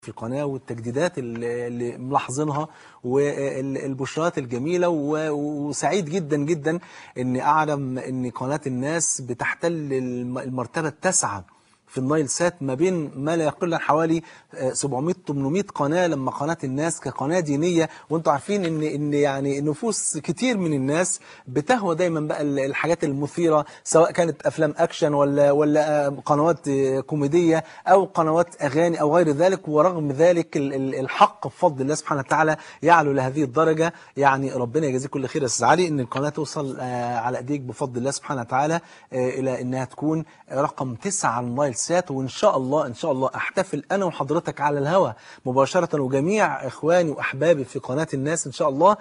في القناة والتجديدات اللي اللي ملاحظينها والبشرات الجميلة و- وسعيد جدا جدا اني اعلم ان قناة الناس بتحتل الم- المرتبة التاسعة في النايل سات ما بين ما لا يقل عن حوالي 700 800 قناه لما قناه الناس كقناه دينيه وانتم عارفين ان ان يعني نفوس كتير من الناس بتهوى دايما بقى ال- الحاجات المثيره سواء كانت افلام اكشن ولا ولا قنوات كوميديه او قنوات اغاني او غير ذلك ورغم ذلك ال- ال- الحق بفضل الله سبحانه وتعالى يعلو لهذه الدرجه يعني ربنا يجازيك كل خير يا استاذ علي ان القناه توصل آه، على ايديك بفضل الله سبحانه وتعالى آه، الى انها تكون رقم تسعة على النايل سات وان شاء الله ان شاء الله احتفل انا وحضرتك على الهوا مباشره وجميع اخواني واحبابي في قناه الناس ان شاء الله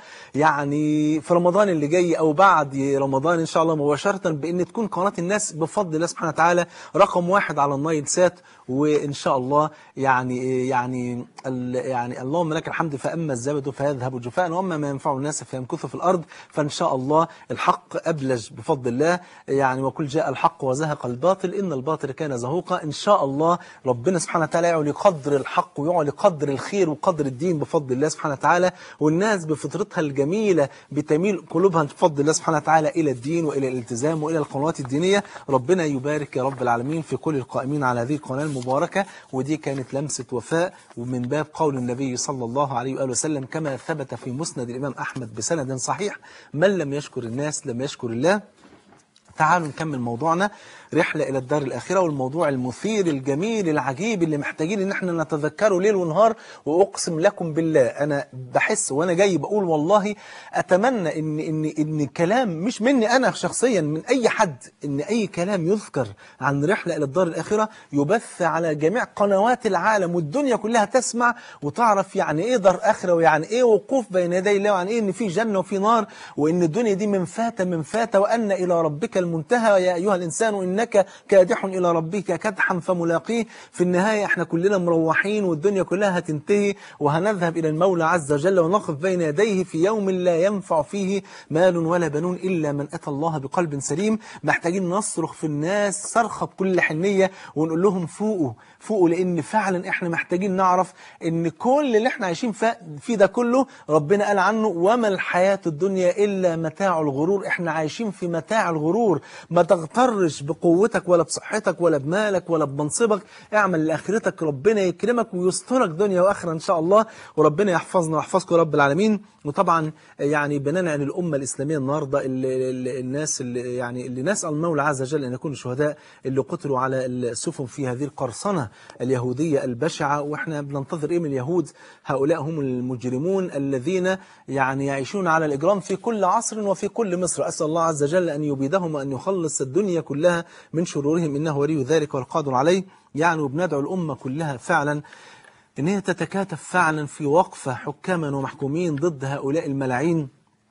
يعني في رمضان اللي جاي او بعد رمضان ان شاء الله مباشره بان تكون قناه الناس بفضل الله سبحانه وتعالى رقم واحد على النايل سات وان شاء الله يعني يعني ال- يعني اللهم لك الحمد فاما الزبد فيذهب جفاء واما ما ينفع الناس فيمكث في الارض فان شاء الله الحق ابلج بفضل الله يعني وكل جاء الحق وزهق الباطل ان الباطل كان زهوقا ان شاء الله ربنا سبحانه وتعالى يعلي قدر الحق ويعلي قدر الخير وقدر الدين بفضل الله سبحانه وتعالى والناس بفطرتها الجميله بتميل قلوبها بفضل الله سبحانه وتعالى الى الدين والى الالتزام والى القنوات الدينيه ربنا يبارك يا رب العالمين في كل القائمين على هذه القناه المباركه ودي كانت لمسه وفاء ومن باب قول النبي صلى الله عليه واله وسلم كما ثبت في مسند الامام احمد بسند صحيح من لم يشكر الناس لم يشكر الله تعالوا نكمل موضوعنا رحلة إلى الدار الآخرة والموضوع المثير الجميل العجيب اللي محتاجين إن احنا نتذكره ليل ونهار وأقسم لكم بالله أنا بحس وأنا جاي بقول والله أتمنى إن إن إن كلام مش مني أنا شخصيا من أي حد إن أي كلام يذكر عن رحلة إلى الدار الآخرة يبث على جميع قنوات العالم والدنيا كلها تسمع وتعرف يعني إيه دار آخرة ويعني إيه وقوف بين يدي الله ويعني إيه إن في جنة وفي نار وإن الدنيا دي من فات من فات وأن إلى ربك المنتهى يا أيها الإنسان إنك كادح إلى ربك كدحا فملاقيه في النهاية إحنا كلنا مروحين والدنيا كلها هتنتهي وهنذهب إلى المولى عز وجل ونقف بين يديه في يوم لا ينفع فيه مال ولا بنون إلا من أتى الله بقلب سليم محتاجين نصرخ في الناس صرخة بكل حنية ونقول لهم فوقوا فوقوا لأن فعلا إحنا محتاجين نعرف إن كل اللي إحنا عايشين فيه في ده كله ربنا قال عنه وما الحياة الدنيا إلا متاع الغرور إحنا عايشين في متاع الغرور ما تغترش بقوتك ولا بصحتك ولا بمالك ولا بمنصبك اعمل لآخرتك ربنا يكرمك ويسترك دنيا وآخرة إن شاء الله وربنا يحفظنا ويحفظكم رب العالمين وطبعا يعني بنانا عن الأمة الإسلامية النهاردة اللي اللي الناس اللي يعني اللي نسأل المولى عز وجل أن يكونوا شهداء اللي قتلوا على السفن في هذه القرصنة اليهودية البشعة وإحنا بننتظر إيه من اليهود هؤلاء هم المجرمون الذين يعني يعيشون على الإجرام في كل عصر وفي كل مصر أسأل الله عز وجل أن يبيدهم وأن يخلص الدنيا كلها من شرورهم إنه ولي ذلك والقادر عليه يعني وبندعو الأمة كلها فعلا إن هي تتكاتف فعلا في وقفة حكاما ومحكومين ضد هؤلاء الملاعين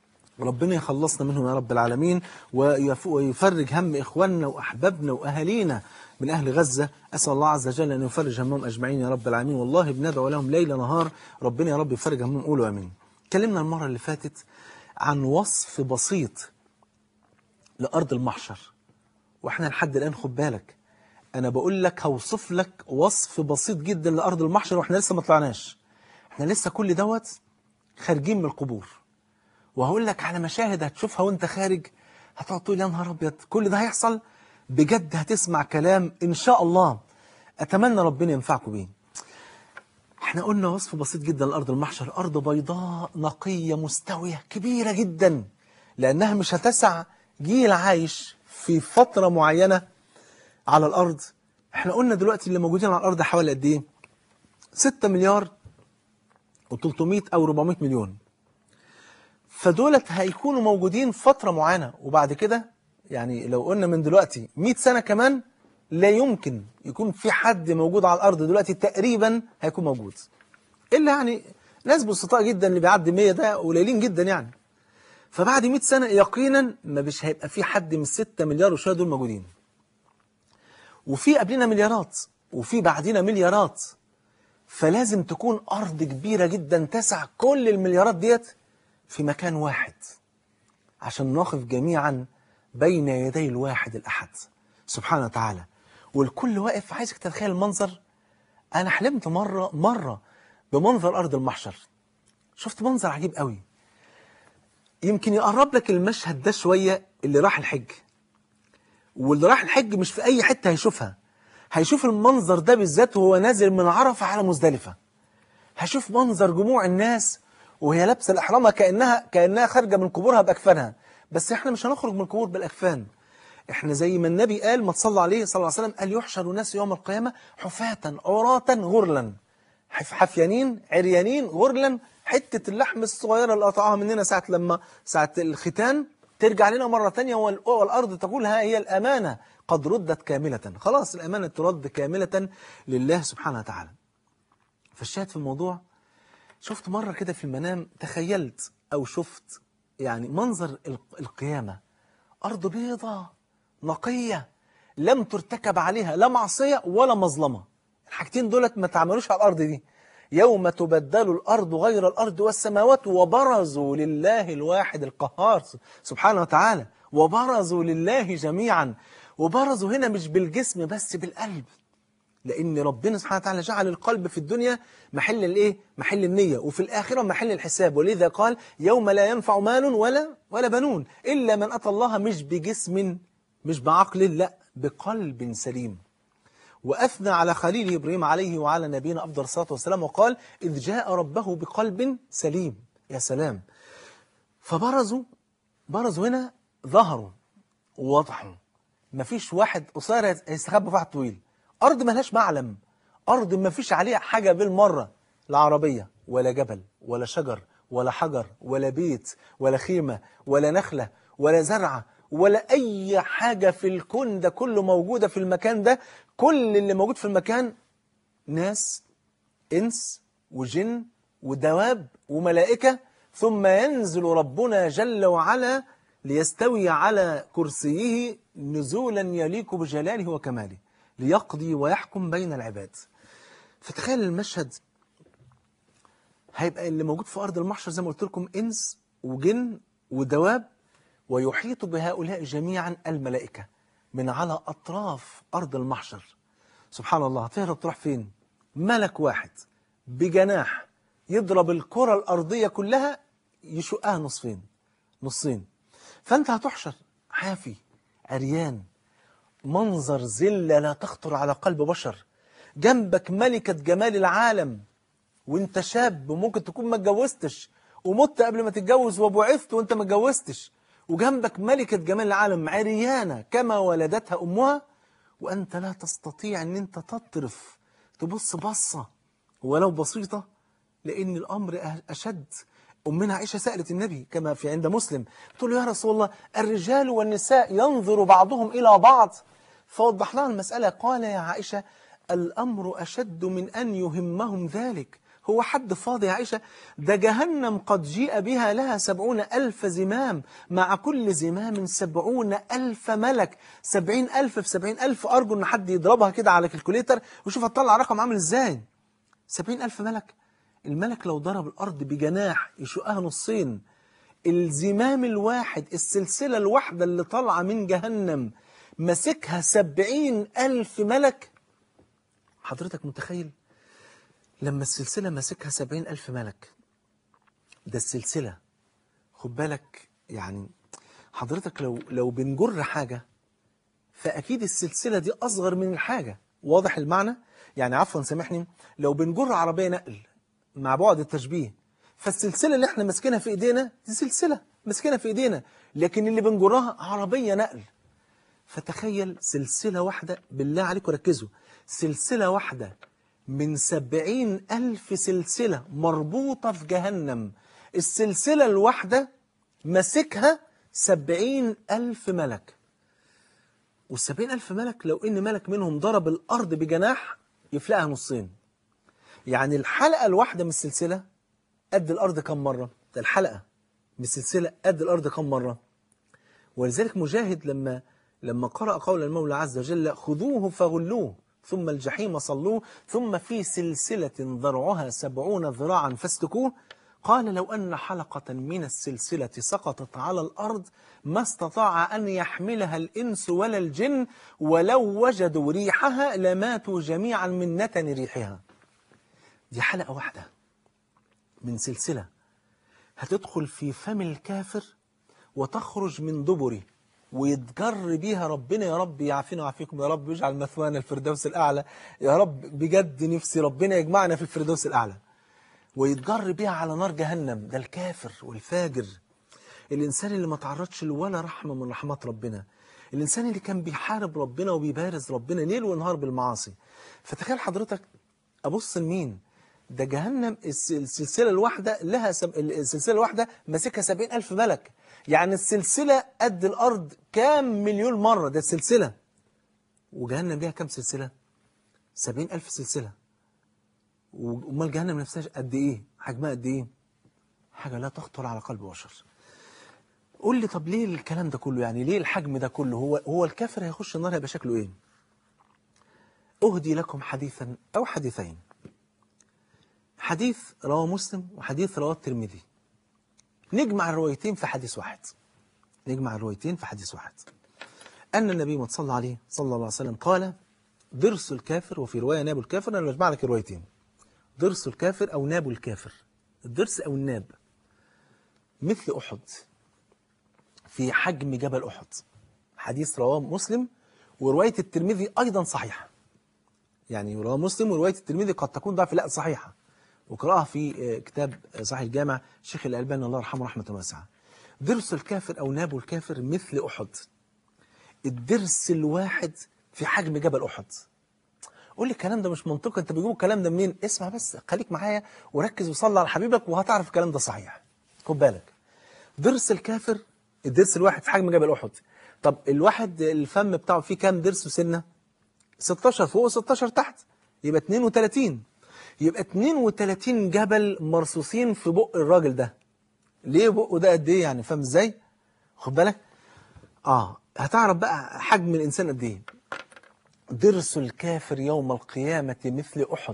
ربنا يخلصنا منهم يا رب العالمين ويف- ويفرج هم إخواننا وأحبابنا وأهالينا من أهل غزة أسأل الله عز وجل أن يفرج همهم أجمعين يا رب العالمين والله بندعو لهم ليل نهار ربنا يا رب يفرج همهم قولوا أمين اتكلمنا المرة اللي فاتت عن وصف بسيط لأرض المحشر واحنا لحد الآن خد بالك أنا بقول لك هوصف لك وصف بسيط جدا لأرض المحشر واحنا لسه ما طلعناش احنا لسه كل دوت خارجين من القبور وهقول لك على مشاهد هتشوفها وانت خارج هتقعد تقول يا نهار ابيض كل ده هيحصل بجد هتسمع كلام ان شاء الله اتمنى ربنا ينفعكم بيه احنا قلنا وصف بسيط جدا لارض المحشر ارض بيضاء نقيه مستويه كبيره جدا لانها مش هتسع جيل عايش في فتره معينه على الارض احنا قلنا دلوقتي اللي موجودين على الارض حوالي قد ايه 6 مليار و300 او 400 مليون فدولت هيكونوا موجودين فترة معينة وبعد كده يعني لو قلنا من دلوقتي 100 سنة كمان لا يمكن يكون في حد موجود على الأرض دلوقتي تقريبا هيكون موجود إلا يعني ناس بسطاء جدا اللي بيعدي 100 ده قليلين جدا يعني فبعد 100 سنة يقينا ما مش هيبقى في حد من 6 مليار وشوية دول موجودين وفي قبلنا مليارات وفي بعدنا مليارات فلازم تكون أرض كبيرة جدا تسع كل المليارات ديت في مكان واحد عشان نقف جميعا بين يدي الواحد الأحد سبحانه وتعالى والكل واقف عايزك تتخيل المنظر أنا حلمت مرة مرة بمنظر أرض المحشر شفت منظر عجيب قوي يمكن يقرب لك المشهد ده شوية اللي راح الحج واللي راح الحج مش في أي حتة هيشوفها هيشوف المنظر ده بالذات وهو نازل من عرفة على مزدلفة هشوف منظر جموع الناس وهي لابسة الإحرامة كأنها كأنها خارجة من قبورها بأكفانها بس احنا مش هنخرج من القبور بالأكفان احنا زي ما النبي قال ما تصلى عليه صلى الله عليه وسلم قال يحشر الناس يوم القيامة حفاة عراة غرلا حف- حفيانين عريانين غرلا حتة اللحم الصغيرة اللي قطعها مننا ساعة لما ساعة الختان ترجع لنا مرة تانية وال- والأرض تقول ها هي الأمانة قد ردت كاملة خلاص الأمانة ترد كاملة لله سبحانه وتعالى فالشاهد في الموضوع شفت مرة كده في المنام تخيلت أو شفت يعني منظر الق- القيامة أرض بيضة نقية لم ترتكب عليها لا معصية ولا مظلمة الحاجتين دولت ما تعملوش على الأرض دي يوم تبدل الأرض غير الأرض والسماوات وبرزوا لله الواحد القهار سبحانه وتعالى وبرزوا لله جميعا وبرزوا هنا مش بالجسم بس بالقلب لأن ربنا سبحانه وتعالى جعل القلب في الدنيا محل الإيه؟ محل النية وفي الآخرة محل الحساب ولذا قال يوم لا ينفع مال ولا ولا بنون إلا من أتى الله مش بجسم مش بعقل لا بقلب سليم وأثنى على خليل إبراهيم عليه وعلى نبينا أفضل الصلاة والسلام وقال إذ جاء ربه بقلب سليم يا سلام فبرزوا برزوا هنا ظهروا ووضحوا مفيش واحد قصير هيستخبى في واحد طويل أرض ملهاش معلم أرض مفيش عليها حاجة بالمرة لا عربية ولا جبل ولا شجر ولا حجر ولا بيت ولا خيمة ولا نخلة ولا زرعة ولا أي حاجة في الكون ده كله موجودة في المكان ده كل اللي موجود في المكان ناس إنس وجن ودواب وملائكة ثم ينزل ربنا جل وعلا ليستوي على كرسيه نزولا يليق بجلاله وكماله ليقضي ويحكم بين العباد فتخيل المشهد هيبقى اللي موجود في أرض المحشر زي ما قلت لكم إنس وجن ودواب ويحيط بهؤلاء جميعا الملائكة من على أطراف أرض المحشر سبحان الله هتهرب تروح فين ملك واحد بجناح يضرب الكرة الأرضية كلها يشقها نصفين نصين فأنت هتحشر حافي عريان منظر ذلة لا تخطر على قلب بشر جنبك ملكة جمال العالم وانت شاب وممكن تكون ما اتجوزتش ومت قبل ما تتجوز وبعثت وانت ما اتجوزتش وجنبك ملكة جمال العالم عريانة كما ولدتها أمها وأنت لا تستطيع أن أنت تطرف تبص بصة ولو بسيطة لأن الأمر أشد أمنا عائشة سألت النبي كما في عند مسلم تقول له يا رسول الله الرجال والنساء ينظر بعضهم إلى بعض فوضح لها المسألة قال يا عائشة الأمر أشد من أن يهمهم ذلك هو حد فاضي يا عائشة ده جهنم قد جيء بها لها سبعون ألف زمام مع كل زمام سبعون ألف ملك سبعين ألف في سبعين ألف أرجو أن حد يضربها كده على كالكوليتر وشوف هتطلع رقم عامل إزاي سبعين ألف ملك الملك لو ضرب الأرض بجناح يشقها نصين الزمام الواحد السلسلة الواحدة اللي طالعة من جهنم مسكها سبعين ألف ملك حضرتك متخيل لما السلسلة ماسكها سبعين ألف ملك ده السلسلة خد بالك يعني حضرتك لو لو بنجر حاجة فأكيد السلسلة دي أصغر من الحاجة واضح المعنى؟ يعني عفوا سامحني لو بنجر عربية نقل مع بعد التشبيه فالسلسلة اللي احنا ماسكينها في ايدينا دي سلسلة ماسكينها في ايدينا لكن اللي بنجرها عربية نقل فتخيل سلسلة واحدة بالله عليكم ركزوا سلسلة واحدة من سبعين ألف سلسلة مربوطة في جهنم السلسلة الواحدة ماسكها سبعين ألف ملك والسبعين ألف ملك لو إن ملك منهم ضرب الأرض بجناح يفلقها نصين يعني الحلقة الواحدة من السلسلة قد الأرض كم مرة ده الحلقة من السلسلة قد الأرض كم مرة ولذلك مجاهد لما لما قرأ قول المولى عز وجل خذوه فغلوه ثم الجحيم صلوه ثم في سلسلة ذرعها سبعون ذراعا فاسلكوه قال لو أن حلقة من السلسلة سقطت على الأرض ما استطاع أن يحملها الإنس ولا الجن ولو وجدوا ريحها لماتوا جميعا من نتن ريحها دي حلقة واحدة من سلسلة هتدخل في فم الكافر وتخرج من دبره ويتجر بيها ربنا يا رب يعافينا ويعافيكم يا رب ويجعل مثوانا الفردوس الأعلى يا رب بجد نفسي ربنا يجمعنا في الفردوس الأعلى ويتجر بيها على نار جهنم ده الكافر والفاجر الإنسان اللي ما تعرضش لولا رحمة من رحمات ربنا الإنسان اللي كان بيحارب ربنا وبيبارز ربنا ليل ونهار بالمعاصي فتخيل حضرتك أبص لمين ده جهنم الس- السلسلة الواحدة لها سب... السلسلة الواحدة ماسكها سبعين ألف ملك يعني السلسلة قد الأرض كام مليون مرة ده السلسلة وجهنم ليها كام سلسلة سبعين ألف سلسلة وأمال جهنم نفسها قد إيه حجمها قد إيه حاجة لا تخطر على قلب بشر قول لي طب ليه الكلام ده كله يعني ليه الحجم ده كله هو هو الكافر هيخش النار هيبقى شكله ايه أهدي لكم حديثا أو حديثين حديث رواه مسلم وحديث رواه الترمذي نجمع الروايتين في حديث واحد نجمع الروايتين في حديث واحد أن النبي ما صلى عليه صلى الله عليه وسلم قال ضرس الكافر وفي رواية ناب الكافر أنا بجمع لك الروايتين ضرس الكافر أو ناب الكافر الضرس أو الناب مثل أحد في حجم جبل أحد حديث رواه مسلم ورواية الترمذي أيضا صحيحة يعني رواه مسلم ورواية الترمذي قد تكون ضعف لا صحيحة وقرأها في آه، كتاب آه، صحيح الجامع شيخ الألباني الله يرحمه رحمة واسعة درس الكافر أو ناب الكافر مثل أحد الدرس الواحد في حجم جبل أحد قول لي الكلام ده مش منطقي انت بيجيبوا الكلام ده منين اسمع بس خليك معايا وركز وصلي على حبيبك وهتعرف الكلام ده صحيح خد بالك ضرس الكافر الضرس الواحد في حجم جبل احد طب الواحد الفم بتاعه فيه كام ضرس وسنه 16 فوق و16 تحت يبقى 32 يبقى 32 جبل مرصوصين في بق الراجل ده ليه بقه ده قد ايه يعني فاهم ازاي خد بالك اه هتعرف بقى حجم الانسان قد ايه ضرس الكافر يوم القيامة مثل أحد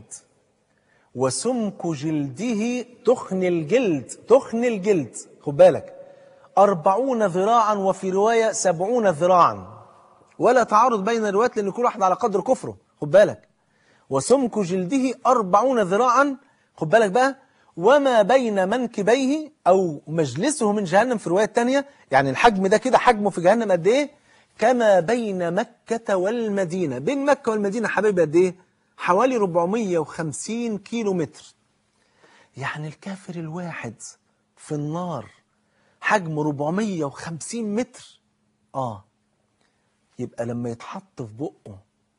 وسمك جلده تخن الجلد تخن الجلد خد بالك أربعون ذراعا وفي رواية سبعون ذراعا ولا تعارض بين الروايات لأن كل واحد على قدر كفره خد بالك وسمك جلده أربعون ذراعا خد بالك بقى وما بين منكبيه أو مجلسه من جهنم في الرواية الثانية يعني الحجم ده كده حجمه في جهنم قد إيه كما بين مكة والمدينة بين مكة والمدينة حبيبي قد إيه حوالي 450 كيلو متر يعني الكافر الواحد في النار حجمه 450 متر آه يبقى لما يتحط في بقه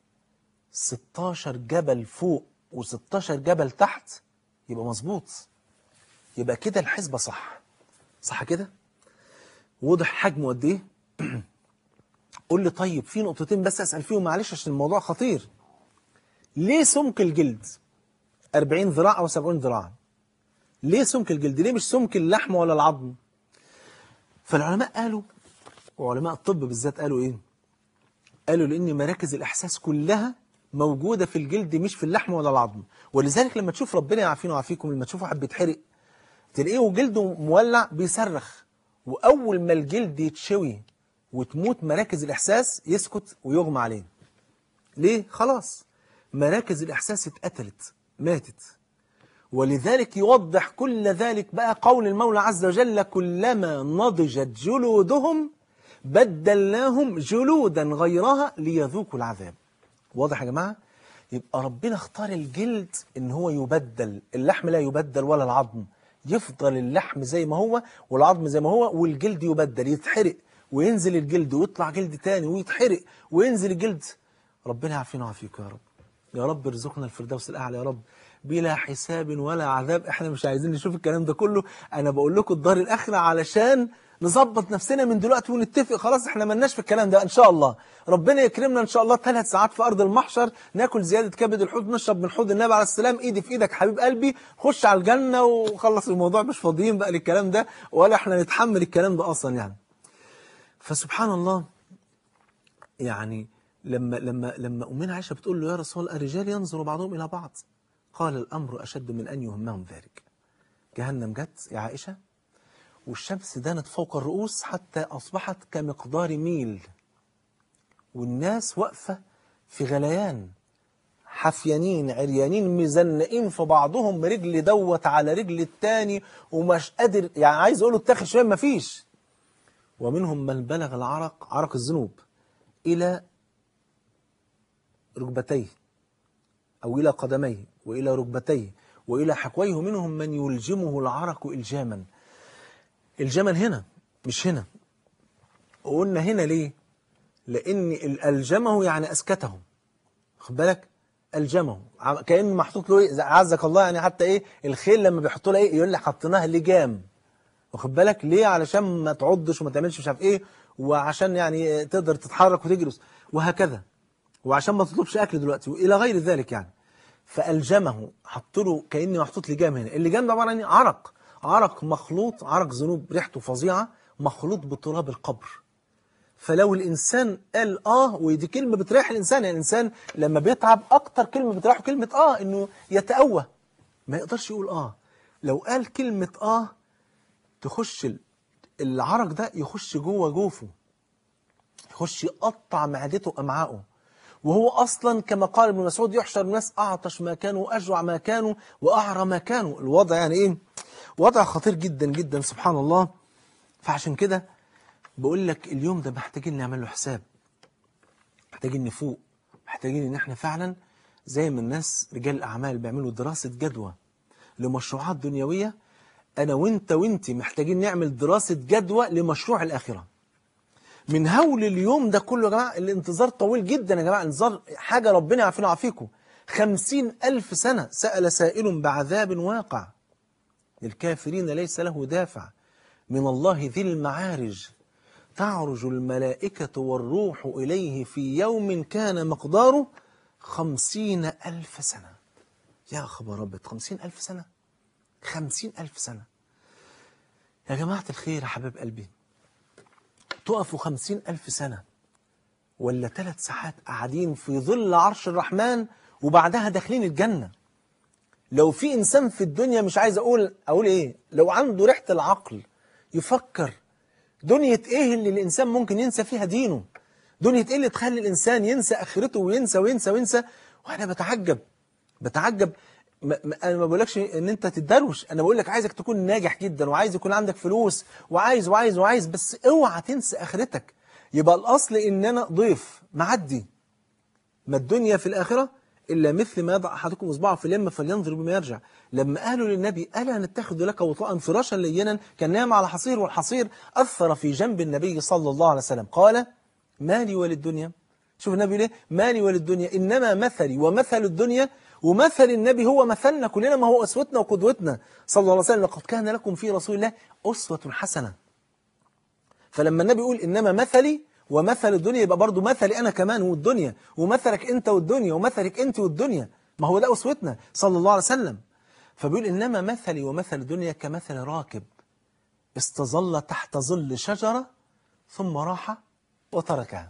16 جبل فوق و16 جبل تحت يبقى مظبوط يبقى كده الحسبة صح صح كده واضح حجمه قد ايه قول لي طيب في نقطتين بس اسال فيهم معلش عشان الموضوع خطير ليه سمك الجلد 40 ذراع او 70 ذراع ليه سمك الجلد ليه مش سمك اللحم ولا العظم فالعلماء قالوا وعلماء الطب بالذات قالوا ايه قالوا لان مراكز الاحساس كلها موجوده في الجلد مش في اللحم ولا العظم ولذلك لما تشوف ربنا يعافينا ويعافيكم لما تشوف واحد بيتحرق تلاقيه جلده مولع بيصرخ واول ما الجلد يتشوي وتموت مراكز الاحساس يسكت ويغمى عليه ليه خلاص مراكز الاحساس اتقتلت ماتت ولذلك يوضح كل ذلك بقى قول المولى عز وجل كلما نضجت جلودهم بدلناهم جلودا غيرها ليذوقوا العذاب واضح يا جماعة يبقى ربنا اختار الجلد ان هو يبدل اللحم لا يبدل ولا العظم يفضل اللحم زي ما هو والعظم زي ما هو والجلد يبدل يتحرق وينزل الجلد ويطلع جلد تاني ويتحرق وينزل الجلد ربنا يعافينا ويعافيك يا رب يا رب ارزقنا الفردوس الأعلى يا رب بلا حساب ولا عذاب احنا مش عايزين نشوف الكلام ده كله انا بقول لكم الدار الاخره علشان نظبط نفسنا من دلوقتي ونتفق خلاص احنا ملناش في الكلام ده ان شاء الله ربنا يكرمنا ان شاء الله ثلاث ساعات في ارض المحشر ناكل زياده كبد الحوت نشرب من حوض النبي عليه السلام ايدي في ايدك حبيب قلبي خش على الجنه وخلص الموضوع مش فاضيين بقى للكلام ده ولا احنا نتحمل الكلام ده اصلا يعني فسبحان الله يعني لما لما لما امنا عائشه بتقول له يا رسول الله الرجال ينظر بعضهم الى بعض قال الامر اشد من ان يهمهم ذلك جهنم جت يا عائشة والشمس دانت فوق الرؤوس حتى أصبحت كمقدار ميل والناس واقفة في غليان حفيانين عريانين مزنقين في بعضهم رجل دوت على رجل التاني ومش قادر يعني عايز اقول له اتاخد شويه مفيش ومنهم من بلغ العرق عرق الذنوب الى ركبتيه او الى قدميه والى ركبتيه والى حقويه منهم من يلجمه العرق الجاما الجما هنا مش هنا وقلنا هنا ليه لان الالجمه يعني اسكته خد بالك الجمه ع- كان محطوط له ايه زي- عزك الله يعني حتى ايه الخيل لما بيحطوا لها ايه يقول لك حطيناها لجام واخد بالك ليه علشان ما تعضش وما تعملش مش عارف ايه وعشان يعني تقدر تتحرك وتجلس وهكذا وعشان ما تطلبش اكل دلوقتي والى غير ذلك يعني فالجمه حط له كاني محطوط لجام هنا اللجام ده عباره عن إيه؟ عرق عرق مخلوط عرق ذنوب ريحته فظيعه مخلوط بتراب القبر فلو الإنسان قال آه ودي كلمة بتريح الإنسان يعني الإنسان لما بيتعب أكتر كلمة بتريحه كلمة آه إنه يتأوه ما يقدرش يقول آه لو قال كلمة آه تخش ال- العرق ده يخش جوه جوفه يخش يقطع معدته أمعائه وهو أصلا كما قال ابن مسعود يحشر الناس أعطش ما كانوا وأجوع ما كانوا وأعرى ما كانوا الوضع يعني إيه وضع خطير جدا جدا سبحان الله فعشان كده بقول لك اليوم ده محتاجين نعمل له حساب محتاجين نفوق محتاجين ان احنا فعلا زي ما الناس رجال الاعمال بيعملوا دراسه جدوى لمشروعات دنيويه انا وانت وانت محتاجين نعمل دراسه جدوى لمشروع الاخره من هول اليوم ده كله يا جماعه الانتظار طويل جدا يا جماعه الانتظار حاجه ربنا يعافينا ويعافيكم خمسين ألف سنة سأل سائل بعذاب واقع للكافرين ليس له دافع من الله ذي المعارج تعرج الملائكة والروح إليه في يوم كان مقداره خمسين ألف سنة يا خبر ربط خمسين ألف سنة خمسين ألف سنة يا جماعة الخير يا حبيب قلبي تقفوا خمسين ألف سنة ولا ثلاث ساعات قاعدين في ظل عرش الرحمن وبعدها داخلين الجنة لو في إنسان في الدنيا مش عايز أقول أقول إيه لو عنده ريحة العقل يفكر دنيا إيه اللي الإنسان ممكن ينسى فيها دينه دنيا إيه اللي تخلي الإنسان ينسى آخرته وينسى وينسى وينسى وأنا بتعجب بتعجب ما ما- انا ما بقولكش ان انت تتدروش انا بقول لك عايزك تكون ناجح جدا وعايز يكون عندك فلوس وعايز وعايز وعايز بس اوعى تنسى اخرتك يبقى الاصل ان انا ضيف معدي ما الدنيا في الآخرة إلا مثل ما يضع أحدكم إصبعه في اليم فلينظر بما يرجع لما قالوا للنبي ألا نتخذ لك وطاء فراشا لينا كان نام على حصير والحصير أثر في جنب النبي صلى الله عليه وسلم قال ما لي وللدنيا شوف النبي ليه ما لي وللدنيا إنما مثلي ومثل الدنيا ومثل النبي هو مثلنا كلنا ما هو أسوتنا وقدوتنا صلى الله عليه وسلم لقد كان لكم في رسول الله أسوة حسنة فلما النبي يقول إنما مثلي ومثل الدنيا يبقى برضو مثلي أنا كمان والدنيا ومثلك أنت والدنيا ومثلك أنت والدنيا ما هو ده أسوتنا صلى الله عليه وسلم فبيقول إنما مثلي ومثل الدنيا كمثل راكب استظل تحت ظل شجرة ثم راح وتركها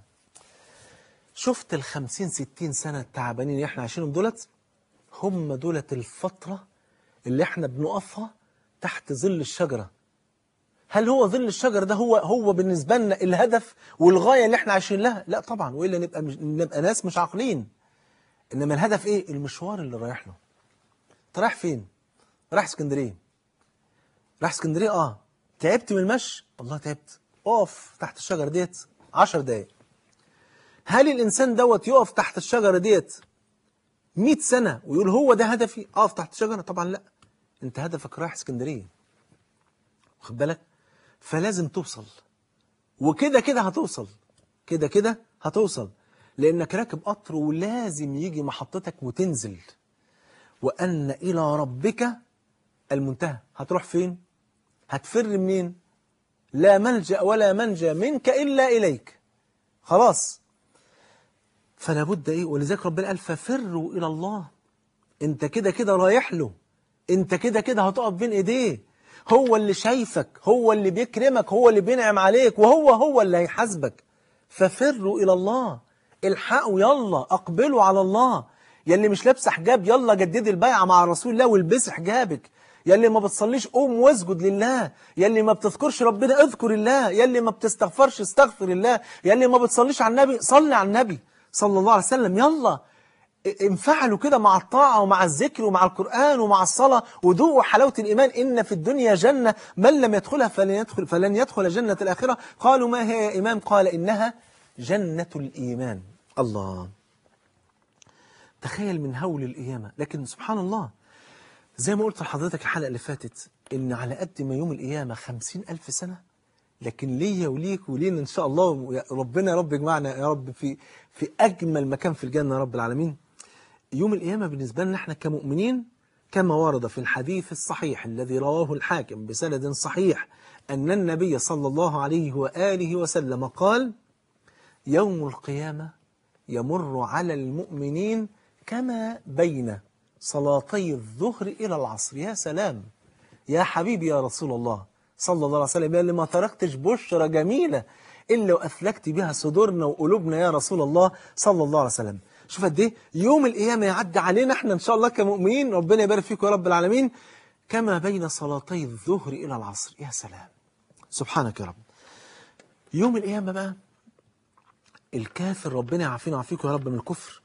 شفت الخمسين ستين سنة التعبانين اللي احنا عايشينهم دولت هم دولت الفترة اللي احنا بنقفها تحت ظل الشجرة هل هو ظل الشجر ده هو هو بالنسبة لنا الهدف والغاية اللي احنا عايشين لها لا طبعا وإلا نبقى مش نبقى ناس مش عاقلين إنما الهدف إيه المشوار اللي رايح له أنت رايح فين رايح اسكندرية رايح اسكندرية اه تعبت من المشي والله تعبت اقف تحت الشجرة ديت 10 دقايق هل الإنسان دوت يقف تحت الشجرة ديت 100 سنة ويقول هو ده هدفي اقف تحت الشجرة طبعا لا انت هدفك رايح اسكندرية واخد بالك فلازم توصل وكده كده هتوصل كده كده هتوصل لانك راكب قطر ولازم يجي محطتك وتنزل وان الى ربك المنتهى هتروح فين هتفر منين لا ملجا ولا منجا منك الا اليك خلاص فلا بد ايه ولذلك ربنا قال ففروا الى الله انت كده كده رايح له انت كده كده هتقف بين ايديه هو اللي شايفك هو اللي بيكرمك هو اللي بينعم عليك وهو هو اللي هيحاسبك ففروا الى الله الحقوا يلا اقبلوا على الله يلي مش لابسه حجاب يلا جددي البيعه مع رسول الله والبسي حجابك يلي ما بتصليش قوم واسجد لله يلي ما بتذكرش ربنا اذكر الله يلي ما بتستغفرش استغفر الله يلي ما بتصليش على النبي صلي على النبي صلى الله عليه وسلم يلا انفعلوا كده مع الطاعة ومع الذكر ومع القرآن ومع الصلاة وذوقوا حلاوة الإيمان إن في الدنيا جنة من لم يدخلها فلن يدخل, فلن يدخل جنة الآخرة قالوا ما هي يا إمام قال إنها جنة الإيمان الله تخيل من هول القيامة لكن سبحان الله زي ما قلت لحضرتك الحلقة اللي فاتت إن على قد ما يوم القيامة خمسين ألف سنة لكن ليا وليك ولينا إن شاء الله ربنا يا رب يجمعنا يا رب في في أجمل مكان في الجنة يا رب العالمين يوم القيامة بالنسبة لنا احنا كمؤمنين كما ورد في الحديث الصحيح الذي رواه الحاكم بسند صحيح أن النبي صلى الله عليه وآله وسلم قال يوم القيامة يمر على المؤمنين كما بين صلاتي الظهر إلى العصر يا سلام يا حبيبي يا رسول الله صلى الله عليه وسلم يا اللي ما تركتش بشرة جميلة إلا وأفلكت بها صدورنا وقلوبنا يا رسول الله صلى الله عليه وسلم شوف قد ايه يوم القيامة يعدي علينا احنا ان شاء الله كمؤمنين ربنا يبارك فيكم يا رب العالمين كما بين صلاتي الظهر إلى العصر يا سلام سبحانك يا رب يوم القيامة بقى الكافر ربنا يعافينا ويعافيكم يا رب من الكفر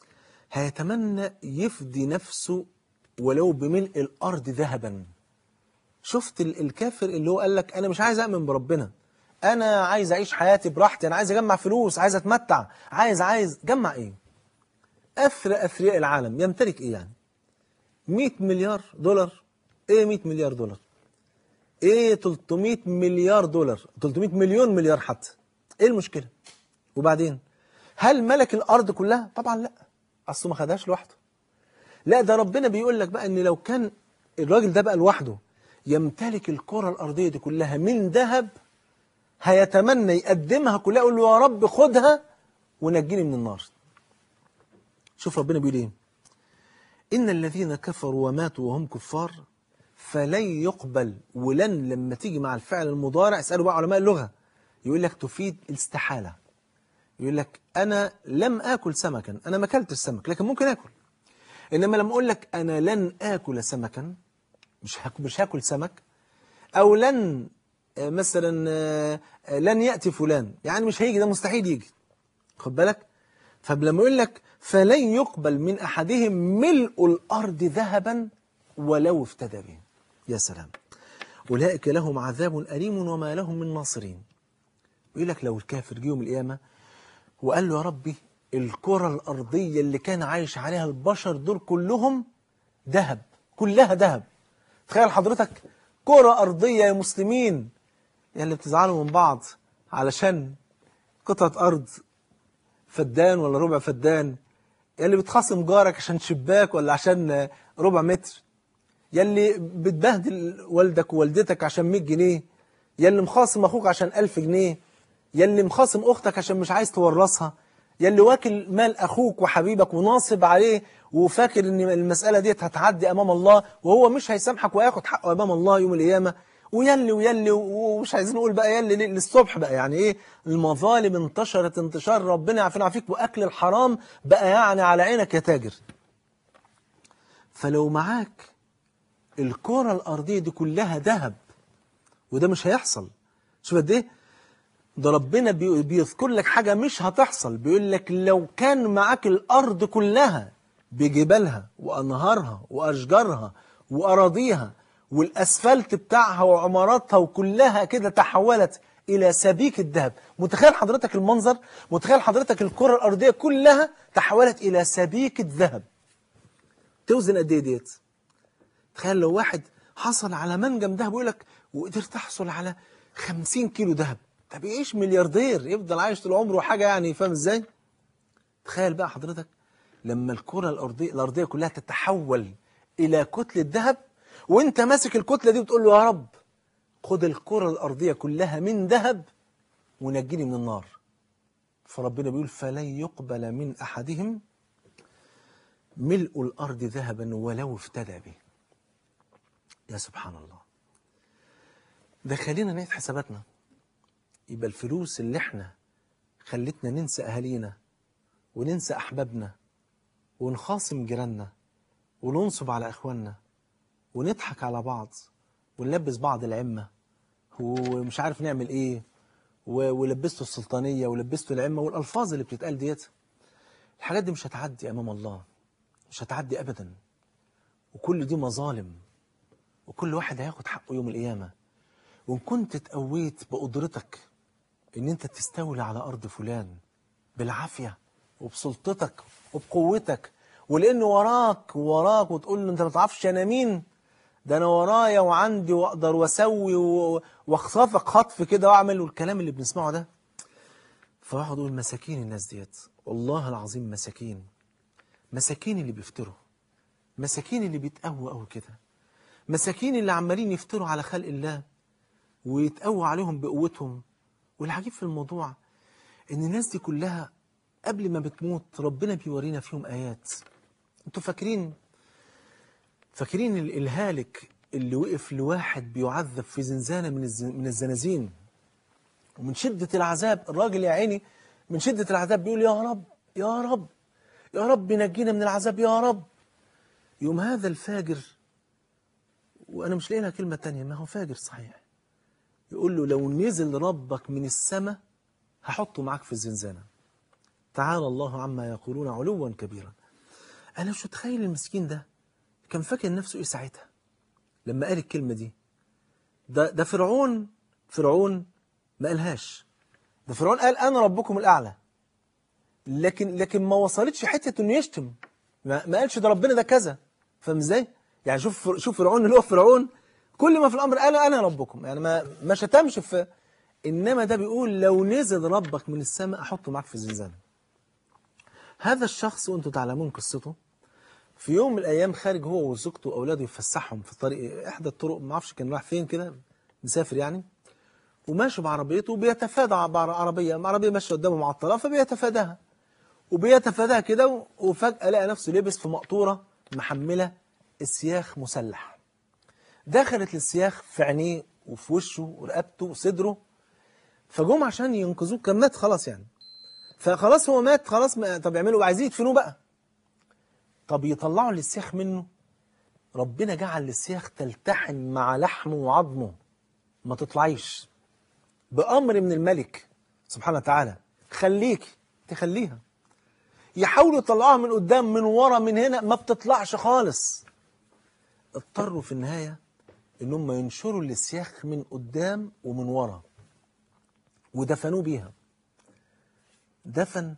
هيتمنى يفدي نفسه ولو بملء الأرض ذهبا شفت ال- الكافر اللي هو قال لك أنا مش عايز أؤمن بربنا أنا عايز أعيش حياتي براحتي أنا عايز أجمع فلوس عايز أتمتع عايز عايز جمع إيه أثرى أثرياء العالم يمتلك إيه يعني 100 مليار دولار إيه 100 مليار دولار إيه 300 مليار دولار 300 مليون مليار حتى إيه المشكلة وبعدين هل ملك الأرض كلها طبعا لا أصله ما خدهاش لوحده لا ده ربنا بيقول لك بقى ان لو كان الراجل ده بقى لوحده يمتلك الكرة الأرضية دي كلها من ذهب هيتمنى يقدمها كلها يقول له يا رب خدها ونجيني من النار شوف ربنا بيقول ايه إن الذين كفروا وماتوا وهم كفار فلن يقبل ولن لما تيجي مع الفعل المضارع اسألوا بقى علماء اللغة يقول لك تفيد الاستحالة يقول لك أنا لم آكل سمكا أنا ما أكلتش السمك لكن ممكن آكل إنما لما أقول لك أنا لن آكل سمكا مش هاكل, مش هاكل سمك أو لن آه، مثلا آه، آه، لن يأتي فلان يعني مش هيجي ده مستحيل يجي خد بالك فلما يقول لك فلن يقبل من أحدهم ملء الأرض ذهبا ولو افتدى به يا سلام أولئك لهم عذاب أليم وما لهم من ناصرين يقول لك لو الكافر جه يوم القيامة وقال له يا ربي الكرة الأرضية اللي كان عايش عليها البشر دول كلهم ذهب كلها ذهب تخيل حضرتك كرة أرضية يا مسلمين يا اللي بتزعلوا من بعض علشان قطعة أرض فدان ولا ربع فدان يا اللي بتخاصم جارك عشان شباك ولا عشان ربع متر يا اللي بتبهدل والدك ووالدتك عشان 100 جنيه يا اللي مخاصم أخوك عشان 1000 جنيه يا اللي مخاصم أختك عشان مش عايز تورثها يا اللي واكل مال أخوك وحبيبك وناصب عليه وفاكر إن المسألة ديت هتعدي أمام الله وهو مش هيسامحك وياخد حقه أمام الله يوم القيامة ويلي ويلي ومش عايزين نقول بقى يلي ليه- للصبح بقى يعني ايه المظالم انتشرت انتشار ربنا يعافينا ويعافيك واكل الحرام بقى يعني على عينك يا تاجر فلو معاك الكرة الأرضية دي كلها ذهب وده مش هيحصل شوف قد ايه ده ربنا بي- بيذكر لك حاجة مش هتحصل بيقول لك لو كان معاك الأرض كلها بجبالها وأنهارها وأشجارها وأراضيها والأسفلت بتاعها وعماراتها وكلها كده تحولت إلى سبيك الذهب متخيل حضرتك المنظر متخيل حضرتك الكرة الأرضية كلها تحولت إلى سبيك الذهب توزن قد ايه ديت تخيل لو واحد حصل على منجم ذهب يقول لك وقدر تحصل على 50 كيلو ذهب طب يعيش ملياردير يفضل عايش طول عمره حاجه يعني فاهم ازاي تخيل بقى حضرتك لما الكره الارضيه الارضيه كلها تتحول الى كتله ذهب وانت ماسك الكتله دي وتقول له يا رب خد الكره الارضيه كلها من ذهب ونجيني من النار فربنا بيقول فلن يقبل من احدهم ملء الارض ذهبا ولو افتدى به يا سبحان الله ده خلينا نعيد حساباتنا يبقى الفلوس اللي احنا خلتنا ننسى أهالينا وننسى أحبابنا ونخاصم جيراننا وننصب على إخواننا ونضحك على بعض ونلبس بعض العمة ومش عارف نعمل ايه و- ولبسته السلطانية ولبسته العمة والألفاظ اللي بتتقال ديت الحاجات دي مش هتعدي أمام الله مش هتعدي أبدا وكل دي مظالم وكل واحد هياخد حقه يوم القيامة وإن كنت اتقويت بقدرتك إن أنت تستولي على أرض فلان بالعافية وبسلطتك وبقوتك ولأنه وراك وراك وتقول له أنت ما تعرفش أنا مين ده أنا ورايا وعندي وأقدر وأسوي و- وأخطفك خطف كده وأعمل والكلام اللي بنسمعه ده فواحد يقول مساكين الناس ديت والله العظيم مساكين مساكين اللي بيفتروا مساكين اللي بيتقووا قوي كده مساكين اللي عمالين يفتروا على خلق الله ويتقوى عليهم بقوتهم والعجيب في الموضوع ان الناس دي كلها قبل ما بتموت ربنا بيورينا فيهم ايات انتوا فاكرين فاكرين ال- الهالك اللي وقف لواحد بيعذب في زنزانه من الز- من الزنازين ومن شده العذاب الراجل يا عيني من شده العذاب بيقول يا رب يا رب يا رب نجينا من العذاب يا رب يوم هذا الفاجر وانا مش لاقي لها كلمه تانية ما هو فاجر صحيح يقول له لو نزل ربك من السماء هحطه معاك في الزنزانة تعالى الله عما يقولون علوا كبيرا أنا مش متخيل المسكين ده كان فاكر نفسه إيه ساعتها لما قال الكلمة دي ده, ده فرعون فرعون ما قالهاش ده فرعون قال أنا ربكم الأعلى لكن لكن ما وصلتش حتة إنه يشتم ما, ما قالش ده ربنا ده كذا فاهم ازاي؟ يعني شوف شوف فرعون اللي هو فرعون كل ما في الامر قال انا ربكم يعني ما ما شتمش في انما ده بيقول لو نزل ربك من السماء احطه معاك في الزنزانه. هذا الشخص وانتم تعلمون قصته في يوم من الايام خارج هو وزوجته واولاده يفسحهم في طريق احدى الطرق ما اعرفش كان رايح فين كده مسافر يعني وماشي بعربيته وبيتفادى بعربيه عربيه ماشيه قدامه معطله فبيتفاداها وبيتفاداها كده وفجاه لقى نفسه لبس في مقطوره محمله السياخ مسلح دخلت السياخ في عينيه وفي وشه ورقبته وصدره فجم عشان ينقذوه كان مات خلاص يعني فخلاص هو مات خلاص ما طب يعملوا عايزين يدفنوه بقى طب يطلعوا السياخ منه ربنا جعل السياخ تلتحم مع لحمه وعظمه ما تطلعيش بأمر من الملك سبحانه وتعالى خليك تخليها يحاولوا يطلعوها من قدام من ورا من هنا ما بتطلعش خالص اضطروا في النهاية ان هم ينشروا السياخ من قدام ومن ورا ودفنوه بيها دفن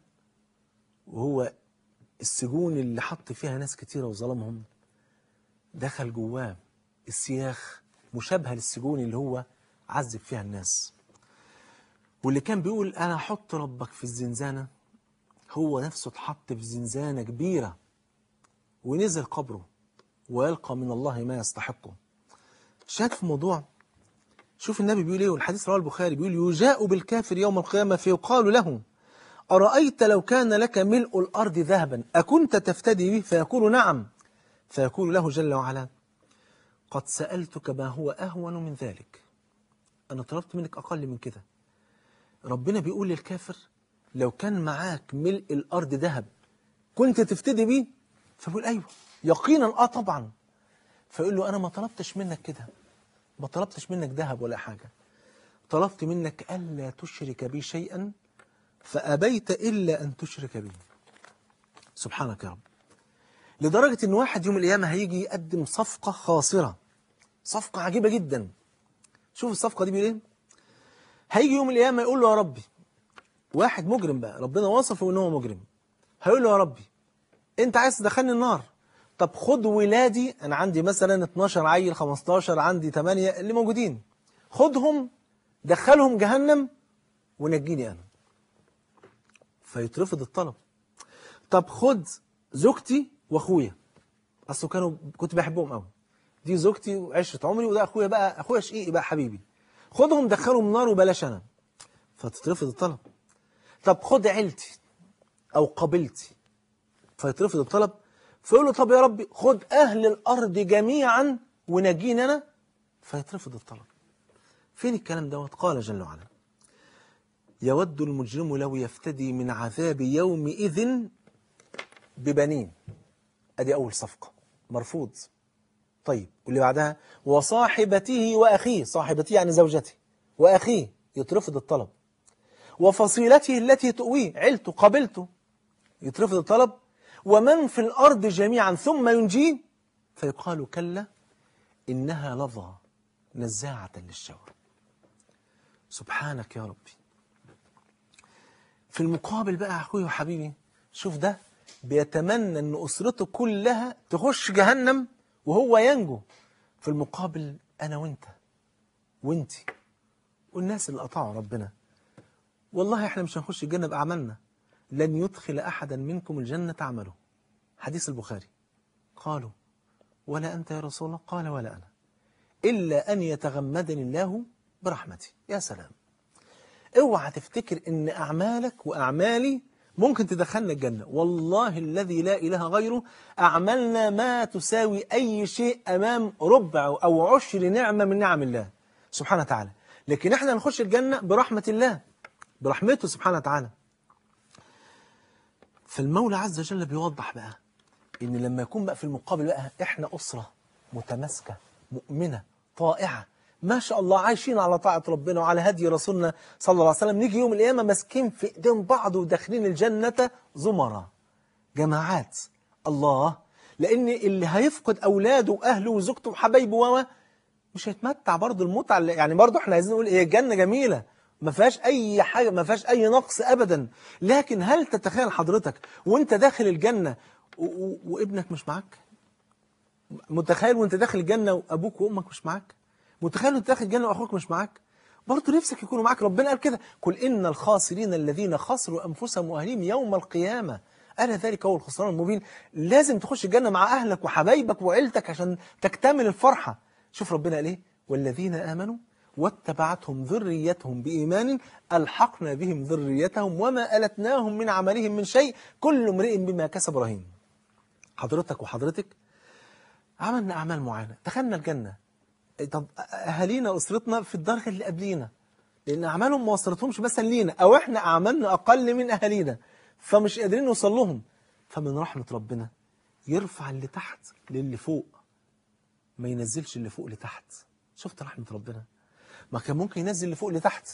وهو السجون اللي حط فيها ناس كتيرة وظلمهم دخل جواه السياخ مشابهة للسجون اللي هو عذب فيها الناس واللي كان بيقول أنا أحط ربك في الزنزانة هو نفسه اتحط في زنزانة كبيرة ونزل قبره ويلقى من الله ما يستحقه شاهد في الموضوع شوف النبي بيقول ايه والحديث رواه البخاري بيقول يجاء بالكافر يوم القيامة فيقال له أرأيت لو كان لك ملء الأرض ذهبا أكنت تفتدي به فيقول نعم فيقول له جل وعلا قد سألتك ما هو أهون من ذلك أنا طلبت منك أقل من كده ربنا بيقول للكافر لو كان معاك ملء الأرض ذهب كنت تفتدي بيه فبيقول أيوه يقينا آه طبعا فيقول له أنا ما طلبتش منك كده ما طلبتش منك ذهب ولا حاجة طلبت منك ألا تشرك بي شيئا فأبيت إلا أن تشرك بي سبحانك يا رب لدرجة أن واحد يوم القيامة هيجي يقدم صفقة خاسرة صفقة عجيبة جدا شوف الصفقة دي بيقول ايه هيجي يوم القيامة يقول له يا ربي واحد مجرم بقى ربنا وصفه ان هو مجرم هيقول له يا ربي انت عايز تدخلني النار طب خد ولادي انا عندي مثلا 12 عيل 15 عندي 8 اللي موجودين خدهم دخلهم جهنم ونجيني انا فيترفض الطلب طب خد زوجتي واخويا اصل كانوا كنت بحبهم قوي دي زوجتي وعشره عمري وده اخويا بقى اخويا شقيقي بقى حبيبي خدهم دخلهم نار وبلاش انا فتترفض الطلب طب خد عيلتي او قبيلتي فيترفض الطلب فيقول له طب يا ربي خد اهل الارض جميعا ونجيني انا فيترفض الطلب فين الكلام دوت قال جل وعلا يود المجرم لو يفتدي من عذاب يومئذ ببنين ادي اول صفقه مرفوض طيب واللي بعدها وصاحبته وأخيه صاحبته يعني زوجته وأخيه يترفض الطلب وفصيلته التي تؤويه عيلته قبيلته يترفض الطلب ومن في الأرض جميعا ثم ينجيه فيقال كلا إنها لظى نزاعة للشوى سبحانك يا ربي في المقابل بقى يا أخوي وحبيبي شوف ده بيتمنى أن أسرته كلها تخش جهنم وهو ينجو في المقابل أنا وإنت وإنتي والناس اللي قطعوا ربنا والله احنا مش هنخش الجنة بأعمالنا لن يدخل أحدا منكم الجنة عمله حديث البخاري قالوا ولا أنت يا رسول الله قال ولا أنا إلا أن يتغمدني الله برحمته يا سلام اوعى تفتكر ان أعمالك وأعمالي ممكن تدخلنا الجنة والله الذي لا إله غيره أعمالنا ما تساوي أي شيء أمام ربع أو عشر نعمة من نعم الله سبحانه وتعالى لكن احنا نخش الجنة برحمة الله برحمته سبحانه وتعالى فالمولى عز وجل بيوضح بقى ان لما يكون بقى في المقابل بقى احنا أسرة متماسكة مؤمنة طائعة ما شاء الله عايشين على طاعة ربنا وعلى هدي رسولنا صلى الله عليه وسلم نيجي يوم القيامة ماسكين في ايدين بعض وداخلين الجنة زمرة جماعات الله لأن اللي هيفقد أولاده وأهله وزوجته وحبايبه و مش هيتمتع برضه المتعة اللي- يعني برضه احنا عايزين نقول هي الجنة جميلة ما فيهاش أي حاجة ما فيهاش أي نقص أبدا لكن هل تتخيل حضرتك وأنت داخل الجنة و- و- وابنك مش معاك متخيل وانت داخل الجنة وابوك وامك مش معاك متخيل وانت داخل الجنة واخوك مش معاك برضه نفسك يكونوا معاك ربنا قال كده قل ان الخاسرين الذين خسروا انفسهم واهليهم يوم القيامة ألا ذلك هو الخسران المبين لازم تخش الجنة مع أهلك وحبايبك وعيلتك عشان تكتمل الفرحة شوف ربنا قال ايه والذين آمنوا واتبعتهم ذريتهم بإيمان ألحقنا بهم ذريتهم وما ألتناهم من عملهم من شيء كل امرئ بما كسب رهين حضرتك وحضرتك عملنا أعمال معينة دخلنا الجنة طب أهالينا أسرتنا في الدرجة اللي قبلينا لأن أعمالهم ما وصلتهمش مثلا لينا أو إحنا أعمالنا أقل من أهالينا فمش قادرين نوصل لهم فمن رحمة ربنا يرفع اللي تحت للي فوق ما ينزلش اللي فوق لتحت شفت رحمة ربنا ما كان ممكن ينزل اللي فوق لتحت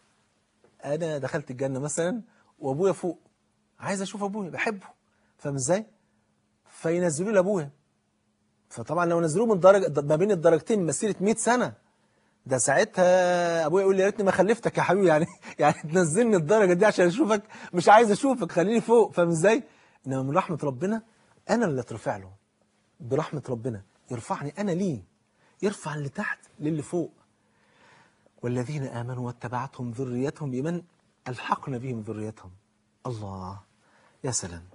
أنا دخلت الجنة مثلا وأبويا فوق عايز أشوف أبويا بحبه فاهم إزاي؟ فينزلوا لي أبويا فطبعا لو نزلوه من درجة ما بين الدرجتين مسيرة 100 سنة ده ساعتها ابويا يقول لي يا ريتني ما خلفتك يا حبيبي يعني يعني تنزلني الدرجة دي عشان اشوفك مش عايز اشوفك خليني فوق فاهم ازاي؟ انما من رحمة ربنا انا اللي اترفع له برحمة ربنا يرفعني انا ليه يرفع اللي تحت للي فوق والذين آمنوا واتبعتهم ذريتهم بمن ألحقنا بهم ذريتهم الله يا سلام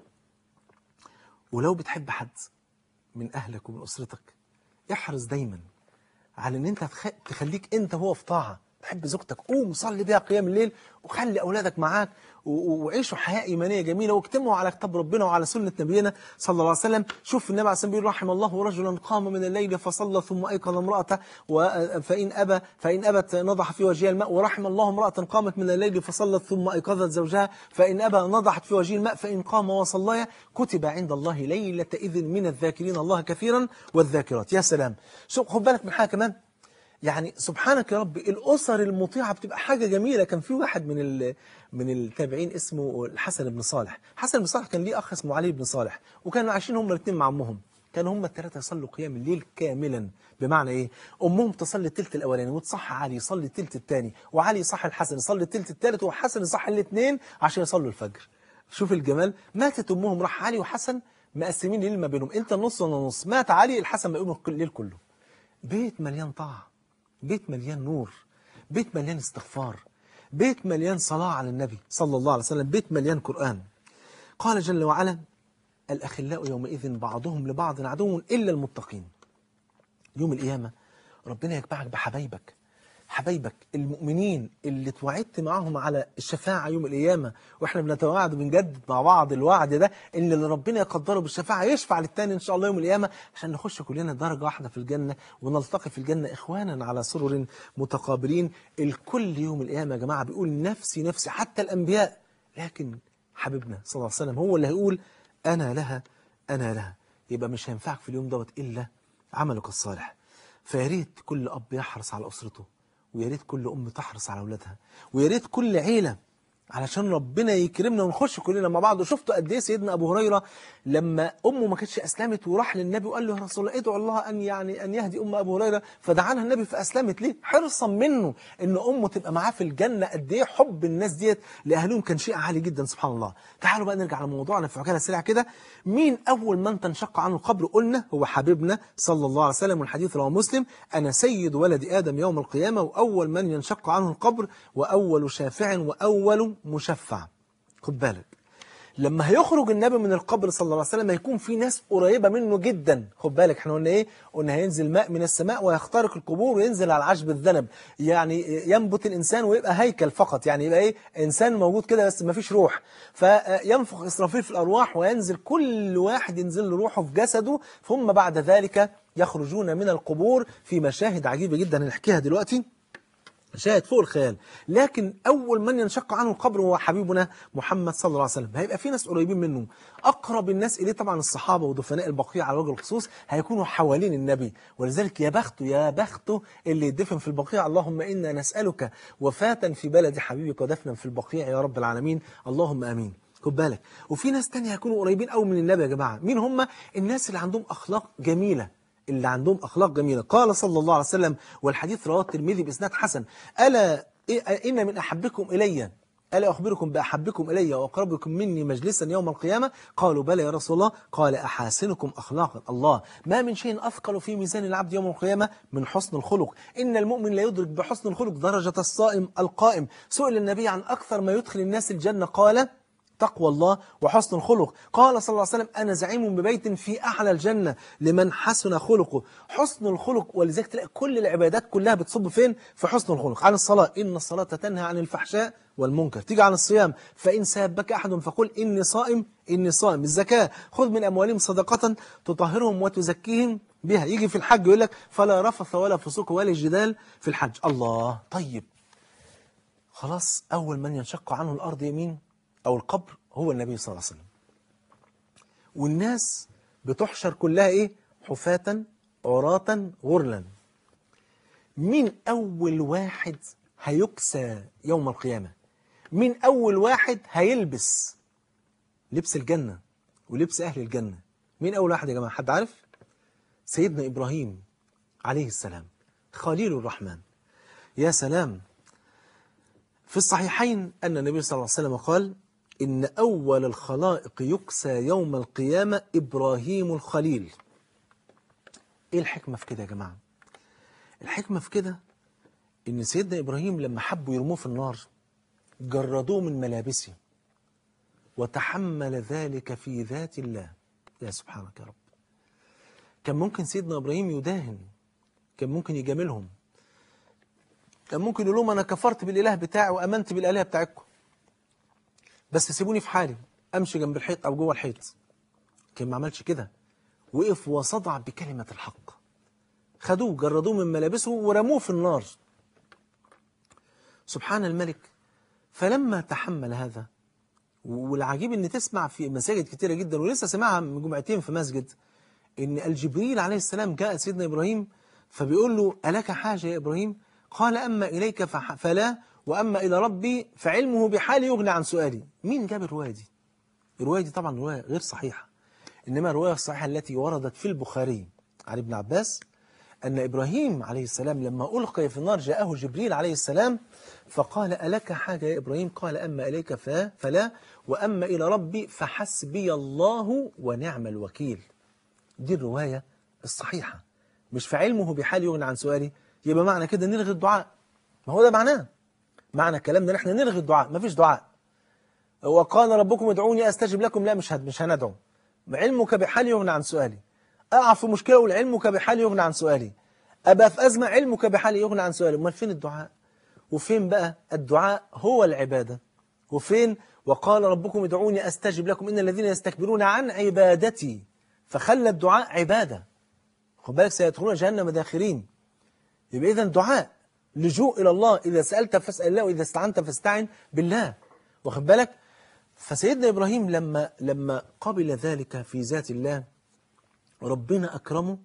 ولو بتحب حد من أهلك ومن أسرتك احرص دايما على ان انت تخ... تخليك انت هو في طاعة تحب زوجتك قوم صلي بيها قيام الليل وخلي أولادك معاك و... و- وعيشوا حياة إيمانية جميلة واجتمعوا على كتاب ربنا وعلى سنة نبينا صلى الله عليه وسلم شوف النبي عليه الصلاة والسلام بيقول رحم الله رجلا قام من الليل فصلى ثم أيقظ امرأته و... فإن أبى فإن أبت نضح في وجهها الماء ورحم الله امرأة قامت من الليل فصلت ثم أيقظت زوجها فإن أبى نضحت في وجهه الماء فإن قام وصلى كتب عند الله ليلة إذن من الذاكرين الله كثيرا والذاكرات يا سلام شوف خد بالك من حاجة كمان يعني سبحانك يا رب الأسر المطيعة بتبقى حاجة جميلة كان في واحد من ال- من التابعين اسمه الحسن بن صالح حسن بن صالح كان ليه أخ اسمه علي بن صالح وكانوا عايشين هم الاثنين مع أمهم كانوا هم الثلاثة يصلوا قيام الليل كاملا بمعنى إيه أمهم تصلي التلت الأولاني وتصح علي يصلي التلت الثاني وعلي يصح الحسن يصلي التلت الثالث وحسن يصح الاثنين عشان يصلوا الفجر شوف الجمال ماتت أمهم راح علي وحسن مقسمين الليل ما بينهم انت النص وانا نص مات علي الحسن ما يقوم الليل كله بيت مليان طاعة بيت مليان نور بيت مليان استغفار بيت مليان صلاة على النبي صلى الله عليه وسلم بيت مليان قرآن قال جل وعلا الأخلاء يومئذ بعضهم لبعض عدو إلا المتقين يوم القيامة ربنا يجمعك بحبايبك حبايبك المؤمنين اللي توعدت معاهم على الشفاعة يوم القيامة واحنا بنتواعد وبنجدد مع بعض الوعد ده ان اللي ربنا يقدره بالشفاعة يشفع للتاني ان شاء الله يوم القيامة عشان نخش كلنا درجة واحدة في الجنة ونلتقي في الجنة اخوانا على سرر متقابلين الكل يوم القيامة يا جماعة بيقول نفسي نفسي حتى الانبياء لكن حبيبنا صلى الله عليه وسلم هو اللي هيقول انا لها انا لها يبقى مش هينفعك في اليوم دوت الا عملك الصالح فيا ريت كل أب يحرص على أسرته ويا ريت كل أم تحرص على أولادها ويا ريت كل عيلة علشان ربنا يكرمنا ونخش كلنا مع بعض وشفتوا قد ايه سيدنا ابو هريره لما امه ما كانتش اسلمت وراح للنبي وقال له يا رسول الله ادعو الله ان يعني ان يهدي ام ابو هريره فدعا لها النبي فاسلمت ليه؟ حرصا منه ان امه تبقى معاه في الجنه قد ايه حب الناس ديت لاهلهم كان شيء عالي جدا سبحان الله. تعالوا بقى نرجع لموضوعنا في عجاله سريعه كده مين اول من تنشق عنه القبر قلنا هو حبيبنا صلى الله عليه وسلم والحديث رواه مسلم انا سيد ولد ادم يوم القيامه واول من ينشق عنه القبر واول شافع واول مشفع. خد بالك لما هيخرج النبي من القبر صلى الله عليه وسلم هيكون في ناس قريبة منه جدا خد بالك احنا قلنا ايه قلنا هينزل ماء من السماء ويخترق القبور وينزل على عشب الذنب يعني ينبت الإنسان ويبقى هيكل فقط يعني يبقى ايه إنسان موجود كده بس ما فيش روح فينفخ إسرافيل في الأرواح وينزل كل واحد ينزل له روحه في جسده ثم بعد ذلك يخرجون من القبور في مشاهد عجيبة جدا هنحكيها دلوقتي مشاهد فوق الخيال لكن أول من ينشق عنه القبر هو حبيبنا محمد صلى الله عليه وسلم هيبقى في ناس قريبين منه أقرب الناس إليه طبعا الصحابة ودفناء البقيع على وجه الخصوص هيكونوا حوالين النبي ولذلك يا بخته يا بخته اللي يدفن في البقيع اللهم إنا نسألك وفاة في بلد حبيبك ودفنا في البقيع يا رب العالمين اللهم آمين خد بالك وفي ناس تانية هيكونوا قريبين قوي من النبي يا جماعة مين هم الناس اللي عندهم أخلاق جميلة اللي عندهم أخلاق جميلة قال صلى الله عليه وسلم والحديث رواه الترمذي بإسناد حسن ألا إن من أحبكم إلي ألا أخبركم بأحبكم إلي وأقربكم مني مجلسا يوم القيامة قالوا بلى يا رسول الله قال أحاسنكم أخلاقا الله ما من شيء أثقل في ميزان العبد يوم القيامة من حسن الخلق إن المؤمن لا يدرك بحسن الخلق درجة الصائم القائم سئل النبي عن أكثر ما يدخل الناس الجنة قال تقوى الله وحسن الخلق قال صلى الله عليه وسلم أنا زعيم ببيت في أعلى الجنة لمن حسن خلقه حسن الخلق ولذلك تلاقي كل العبادات كلها بتصب فين في حسن الخلق عن الصلاة إن الصلاة تنهى عن الفحشاء والمنكر تيجي عن الصيام فإن سابك أحد فقل إني صائم إني صائم الزكاة خذ من أموالهم صدقة تطهرهم وتزكيهم بها يجي في الحج يقول لك فلا رفث ولا فسوق ولا جدال في الحج الله طيب خلاص أول من ينشق عنه الأرض يمين أو القبر هو النبي صلى الله عليه وسلم والناس بتحشر كلها إيه حفاة عراة غرلا مين أول واحد هيكسى يوم القيامة مين أول واحد هيلبس لبس الجنة ولبس أهل الجنة مين أول واحد يا جماعة حد عارف سيدنا إبراهيم عليه السلام خليل الرحمن يا سلام في الصحيحين أن النبي صلى الله عليه وسلم قال إن أول الخلائق يكسى يوم القيامة إبراهيم الخليل إيه الحكمة في كده يا جماعة الحكمة في كده إن سيدنا إبراهيم لما حبوا يرموه في النار جردوه من ملابسه وتحمل ذلك في ذات الله يا سبحانك يا رب كان ممكن سيدنا إبراهيم يداهن كان ممكن يجاملهم كان ممكن يقول لهم أنا كفرت بالإله بتاعي وأمنت بالآلهة بتاعتكم بس سيبوني في حالي أمشي جنب الحيط أو جوه الحيط كان ما عملش كده وقف وصدع بكلمة الحق خدوه جردوه من ملابسه ورموه في النار سبحان الملك فلما تحمل هذا والعجيب ان تسمع في مساجد كتيرة جدا ولسه سمعها من جمعتين في مسجد ان الجبريل عليه السلام جاء سيدنا ابراهيم فبيقول له ألك حاجة يا إبراهيم قال أما إليك فلا وأما إلى ربي فعلمه بحالي يغني عن سؤالي مين جاب الرواية دي الرواية دي طبعا رواية غير صحيحة إنما الرواية الصحيحة التي وردت في البخاري عن ابن عباس أن إبراهيم عليه السلام لما ألقي في النار جاءه جبريل عليه السلام فقال ألك حاجة يا إبراهيم قال أما إليك فلا وأما إلى ربي فحسبي الله ونعم الوكيل دي الرواية الصحيحة مش في علمه بحال يغني عن سؤالي يبقى معنى كده نلغي الدعاء ما هو ده معناه معنى الكلام ده احنا نلغي الدعاء ما فيش دعاء وقال ربكم ادعوني استجب لكم لا مش مش هندعو علمك بحال يغني عن سؤالي اقع في مشكله وعلمك بحال يغني عن سؤالي ابقى في ازمه علمك بحال يغني عن سؤالي امال فين الدعاء وفين بقى الدعاء هو العباده وفين وقال ربكم ادعوني استجب لكم ان الذين يستكبرون عن عبادتي فخلى الدعاء عباده خد بالك سيدخلون جهنم داخرين يبقى اذا دعاء لجوء إلى الله إذا سألت فاسأل الله وإذا استعنت فاستعن بالله واخد بالك فسيدنا إبراهيم لما لما قبل ذلك في ذات الله ربنا أكرمه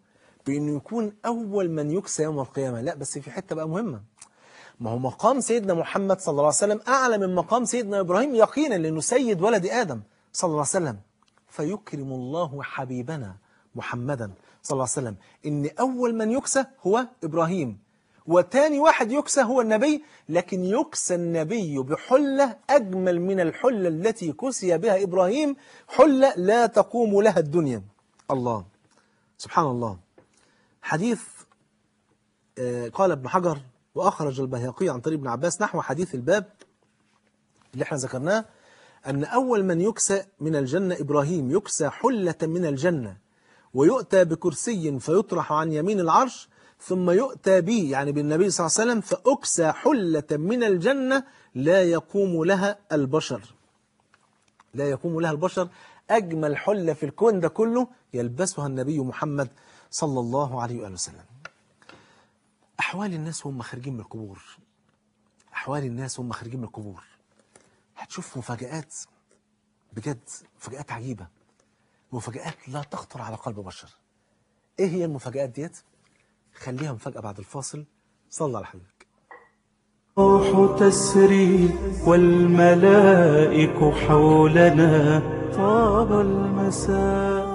بأنه يكون أول من يكسى يوم القيامة لا بس في حتة بقى مهمة ما هو مقام سيدنا محمد صلى الله عليه وسلم أعلى من مقام سيدنا إبراهيم يقينا لأنه سيد ولد آدم صلى الله عليه وسلم فيكرم الله حبيبنا محمدا صلى الله عليه وسلم إن أول من يكسى هو إبراهيم وتاني واحد يكسى هو النبي لكن يكسى النبي بحلة أجمل من الحلة التي كسي بها إبراهيم حلة لا تقوم لها الدنيا الله سبحان الله حديث آه، قال ابن حجر وأخرج البيهقي عن طريق ابن عباس نحو حديث الباب اللي احنا ذكرناه أن أول من يكسى من الجنة إبراهيم يكسى حلة من الجنة ويؤتى بكرسي فيطرح عن يمين العرش ثم يؤتى به يعني بالنبي صلى الله عليه وسلم فأكسى حلة من الجنة لا يقوم لها البشر لا يقوم لها البشر أجمل حلة في الكون ده كله يلبسها النبي محمد صلى الله عليه وآله وسلم أحوال الناس وهم خارجين من القبور أحوال الناس وهم خارجين من القبور هتشوف مفاجآت بجد مفاجآت عجيبة مفاجآت لا تخطر على قلب بشر إيه هي المفاجآت ديت؟ خليها مفاجأة بعد الفاصل صلى على حبيبك الروح تسري والملائك حولنا طاب المساء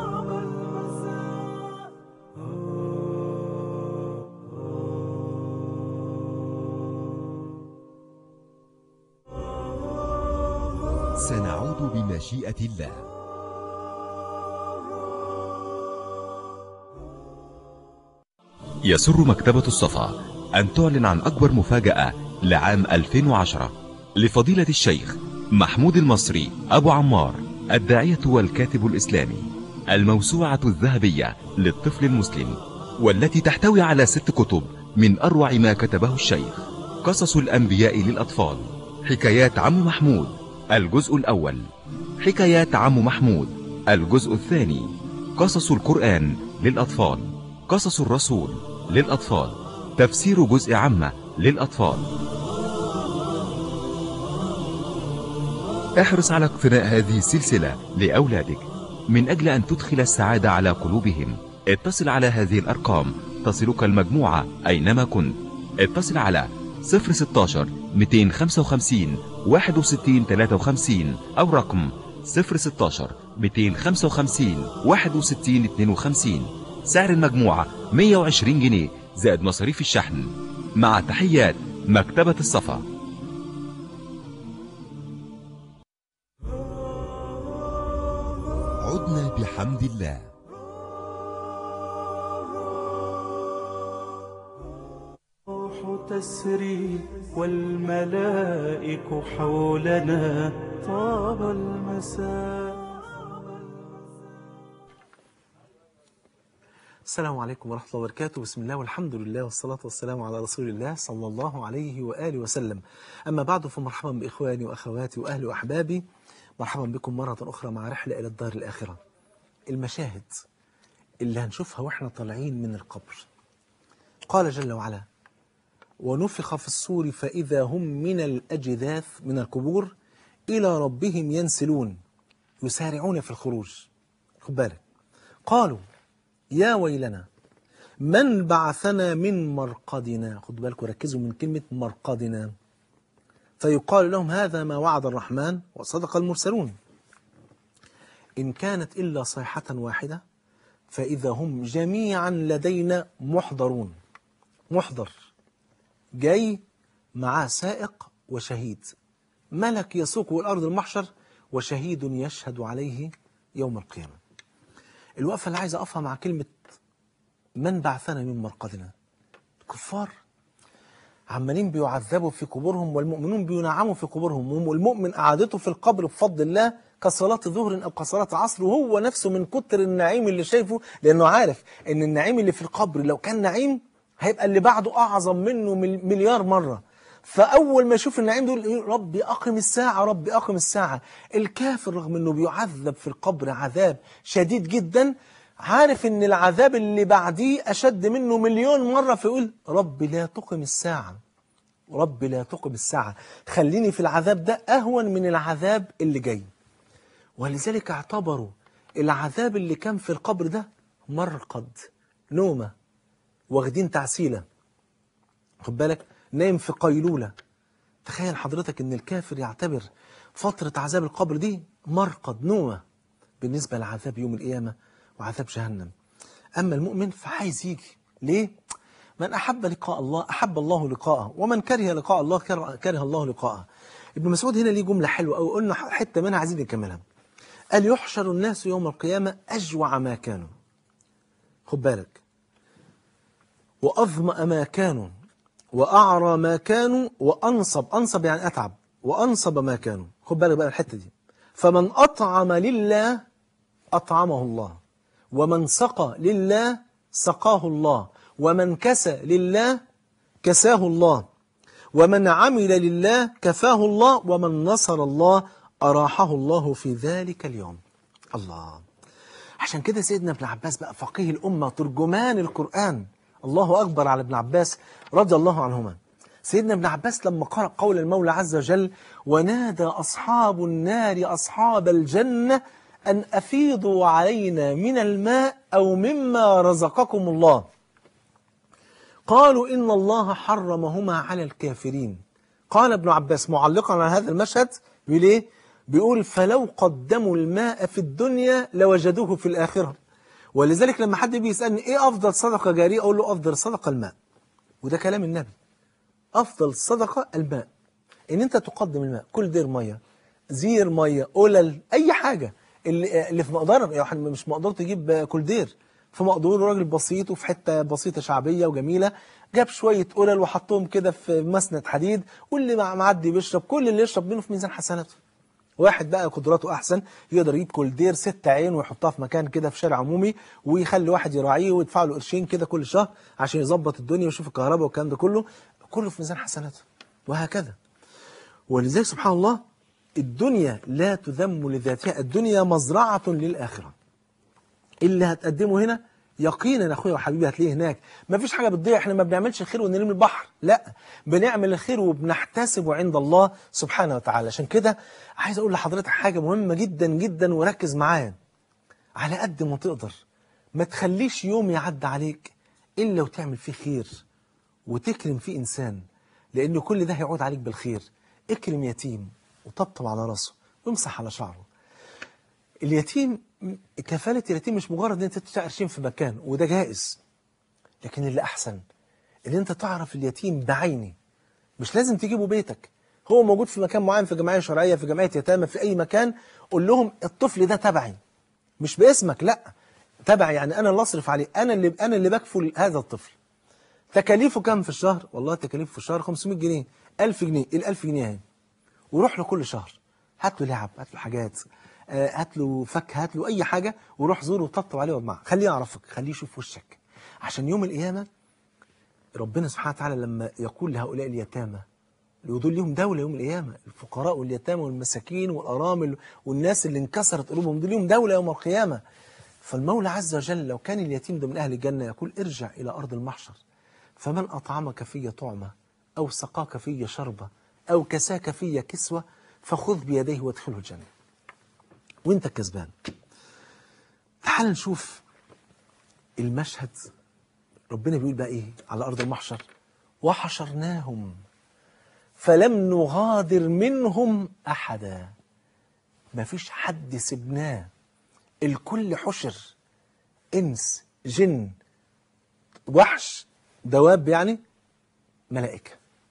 سنعود بمشيئة الله يسر مكتبة الصفا أن تعلن عن أكبر مفاجأة لعام 2010 لفضيلة الشيخ محمود المصري أبو عمار الداعية والكاتب الإسلامي الموسوعة الذهبية للطفل المسلم والتي تحتوي على ست كتب من أروع ما كتبه الشيخ قصص الأنبياء للأطفال حكايات عم محمود الجزء الأول حكايات عم محمود الجزء الثاني قصص القرآن للأطفال قصص الرسول للأطفال تفسير جزء عامة للأطفال احرص على اقتناء هذه السلسلة لأولادك من أجل أن تدخل السعادة على قلوبهم اتصل على هذه الأرقام تصلك المجموعة أينما كنت اتصل على 016 255 61 53 أو رقم 016 255 61 52 سعر المجموعة 120 جنيه زائد مصاريف الشحن مع تحيات مكتبة الصفا عدنا بحمد الله الروح تسري والملائك حولنا طاب المساء السلام عليكم ورحمة الله وبركاته بسم الله والحمد لله والصلاة والسلام على رسول الله صلى الله عليه وآله وسلم أما بعد فمرحبا بإخواني وأخواتي وأهلي وأحبابي مرحبا بكم مرة أخرى مع رحلة إلى الدار الآخرة المشاهد اللي هنشوفها وإحنا طالعين من القبر قال جل وعلا ونفخ في الصور فإذا هم من الأجداث من القبور إلى ربهم ينسلون يسارعون في الخروج خد بالك قالوا يا ويلنا من بعثنا من مرقدنا خد بالكم ركزوا من كلمة مرقدنا فيقال لهم هذا ما وعد الرحمن وصدق المرسلون إن كانت إلا صيحة واحدة فإذا هم جميعا لدينا محضرون محضر جاي معاه سائق وشهيد ملك يسوقه الأرض المحشر وشهيد يشهد عليه يوم القيامة الوقفة اللي عايز أقفها مع كلمة من بعثنا من مرقدنا الكفار عمالين بيعذبوا في قبورهم والمؤمنون بينعموا في قبورهم والمؤمن قعدته في القبر بفضل الله كصلاة ظهر أو كصلاة عصر وهو نفسه من كتر النعيم اللي شايفه لأنه عارف أن النعيم اللي في القبر لو كان نعيم هيبقى اللي بعده أعظم منه مل- مليار مرة فأول ما يشوف النعيم دول يقول ربي أقم الساعة ربي أقم الساعة الكافر رغم أنه بيعذب في القبر عذاب شديد جدا عارف أن العذاب اللي بعديه أشد منه مليون مرة فيقول ربي لا تقم الساعة رب لا تقم الساعة خليني في العذاب ده أهون من العذاب اللي جاي ولذلك اعتبروا العذاب اللي كان في القبر ده مرقد نومة واخدين تعسيلة خد بالك نايم في قيلولة تخيل حضرتك ان الكافر يعتبر فترة عذاب القبر دي مرقد نومة بالنسبة لعذاب يوم القيامة وعذاب جهنم أما المؤمن فعايز يجي ليه؟ من أحب لقاء الله أحب الله لقاءه ومن كره لقاء الله كره, كره الله لقاءه ابن مسعود هنا ليه جملة حلوة أو قلنا حتة منها عايزين نكملها قال يحشر الناس يوم القيامة أجوع ما كانوا خد بالك وأظمأ ما كانوا وأعرى ما كانوا وأنصب أنصب يعني أتعب وأنصب ما كانوا خد بالك بقى الحتة دي فمن أطعم لله أطعمه الله ومن سقى لله سقاه الله ومن كسى لله كساه الله ومن عمل لله كفاه الله ومن نصر الله أراحه الله في ذلك اليوم الله عشان كده سيدنا ابن عباس بقى فقيه الأمة ترجمان القرآن الله أكبر على ابن عباس رضي الله عنهما سيدنا ابن عباس لما قرأ قول المولى عز وجل ونادى أصحاب النار أصحاب الجنة أن أفيضوا علينا من الماء أو مما رزقكم الله قالوا إن الله حرمهما على الكافرين قال ابن عباس معلقا على هذا المشهد بيقول إيه؟ بيقول فلو قدموا الماء في الدنيا لوجدوه في الآخرة ولذلك لما حد بيسألني إيه أفضل صدقة جارية أقول له أفضل صدقة الماء وده كلام النبي أفضل صدقة الماء إن أنت تقدم الماء كل دير مية زير مية قلل أي حاجة اللي, اللي في مقدرك يعني مش مقدور تجيب كل دير في مقدور راجل بسيط وفي حتة بسيطة شعبية وجميلة جاب شوية قلل وحطهم كده في مسند حديد واللي معدي بيشرب كل اللي يشرب منه في ميزان حسناته واحد بقى قدراته أحسن يقدر يجيب كل دير ست عين ويحطها في مكان كده في شارع عمومي ويخلي واحد يراعيه ويدفع له قرشين كده كل شهر عشان يظبط الدنيا ويشوف الكهرباء والكلام ده كله كله في ميزان حسناته وهكذا ولذلك سبحان الله الدنيا لا تذم لذاتها الدنيا مزرعة للآخرة اللي هتقدمه هنا يقينا اخويا وحبيبي هتلاقيه هناك ما فيش حاجه بتضيع احنا ما بنعملش الخير ونرمي البحر لا بنعمل الخير وبنحتسبه عند الله سبحانه وتعالى عشان كده عايز اقول لحضرتك حاجه مهمه جدا جدا وركز معايا على قد ما تقدر ما تخليش يوم يعدي عليك الا وتعمل فيه خير وتكرم فيه انسان لان كل ده هيعود عليك بالخير اكرم يتيم وطبطب على راسه وامسح على شعره اليتيم كفالة اليتيم مش مجرد ان انت تدفع قرشين في مكان وده جائز لكن اللي احسن ان انت تعرف اليتيم بعينه مش لازم تجيبه بيتك هو موجود في مكان معين في جمعية شرعية في جمعية يتامى في اي مكان قول لهم الطفل ده تبعي مش باسمك لا تبعي يعني انا اللي اصرف عليه انا اللي انا اللي بكفل هذا الطفل تكاليفه كام في الشهر والله تكاليفه في الشهر 500 جنيه 1000 جنيه ال 1000 جنيه اهي وروح له كل شهر هات له لعب هات له حاجات هات له فك هات له اي حاجه وروح زوره وطبطب عليه ومعه خليه يعرفك خليه يشوف وشك عشان يوم القيامه ربنا سبحانه وتعالى لما يقول لهؤلاء اليتامى دول ليهم دولة يوم القيامة الفقراء واليتامى والمساكين والأرامل والناس اللي انكسرت قلوبهم دول ليهم دولة يوم القيامة فالمولى عز وجل لو كان اليتيم ده من أهل الجنة يقول ارجع إلى أرض المحشر فمن أطعمك في طعمة أو سقاك في شربة أو كساك في كسوة فخذ بيديه وادخله الجنة وانت الكسبان تعال نشوف المشهد ربنا بيقول بقى ايه على ارض المحشر وحشرناهم فلم نغادر منهم احدا ما فيش حد سبناه الكل حشر انس جن وحش دواب يعني ملائكه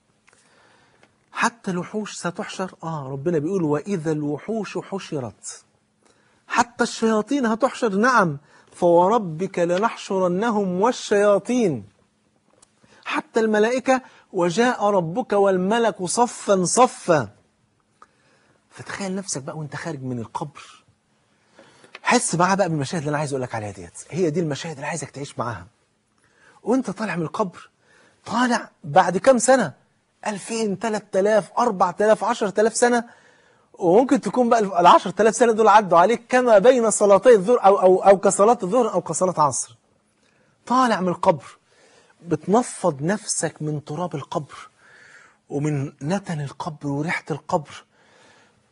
حتى الوحوش ستحشر اه ربنا بيقول واذا الوحوش حشرت حتى الشياطين هتحشر نعم فوربك لنحشرنهم والشياطين حتى الملائكة وجاء ربك والملك صفا صفا فتخيل نفسك بقى وانت خارج من القبر حس معاها بقى بالمشاهد اللي انا عايز اقول لك عليها ديت هي دي المشاهد اللي عايزك تعيش معاها وانت طالع من القبر طالع بعد كام سنة 2000 3000 4000 10000 سنة وممكن تكون بقى ال 10000 سنة دول عدوا عليك كما بين صلاتي الظهر أو, أو, أو كصلاة الظهر أو كصلاة عصر طالع من القبر بتنفض نفسك من تراب القبر ومن نتن القبر وريحة القبر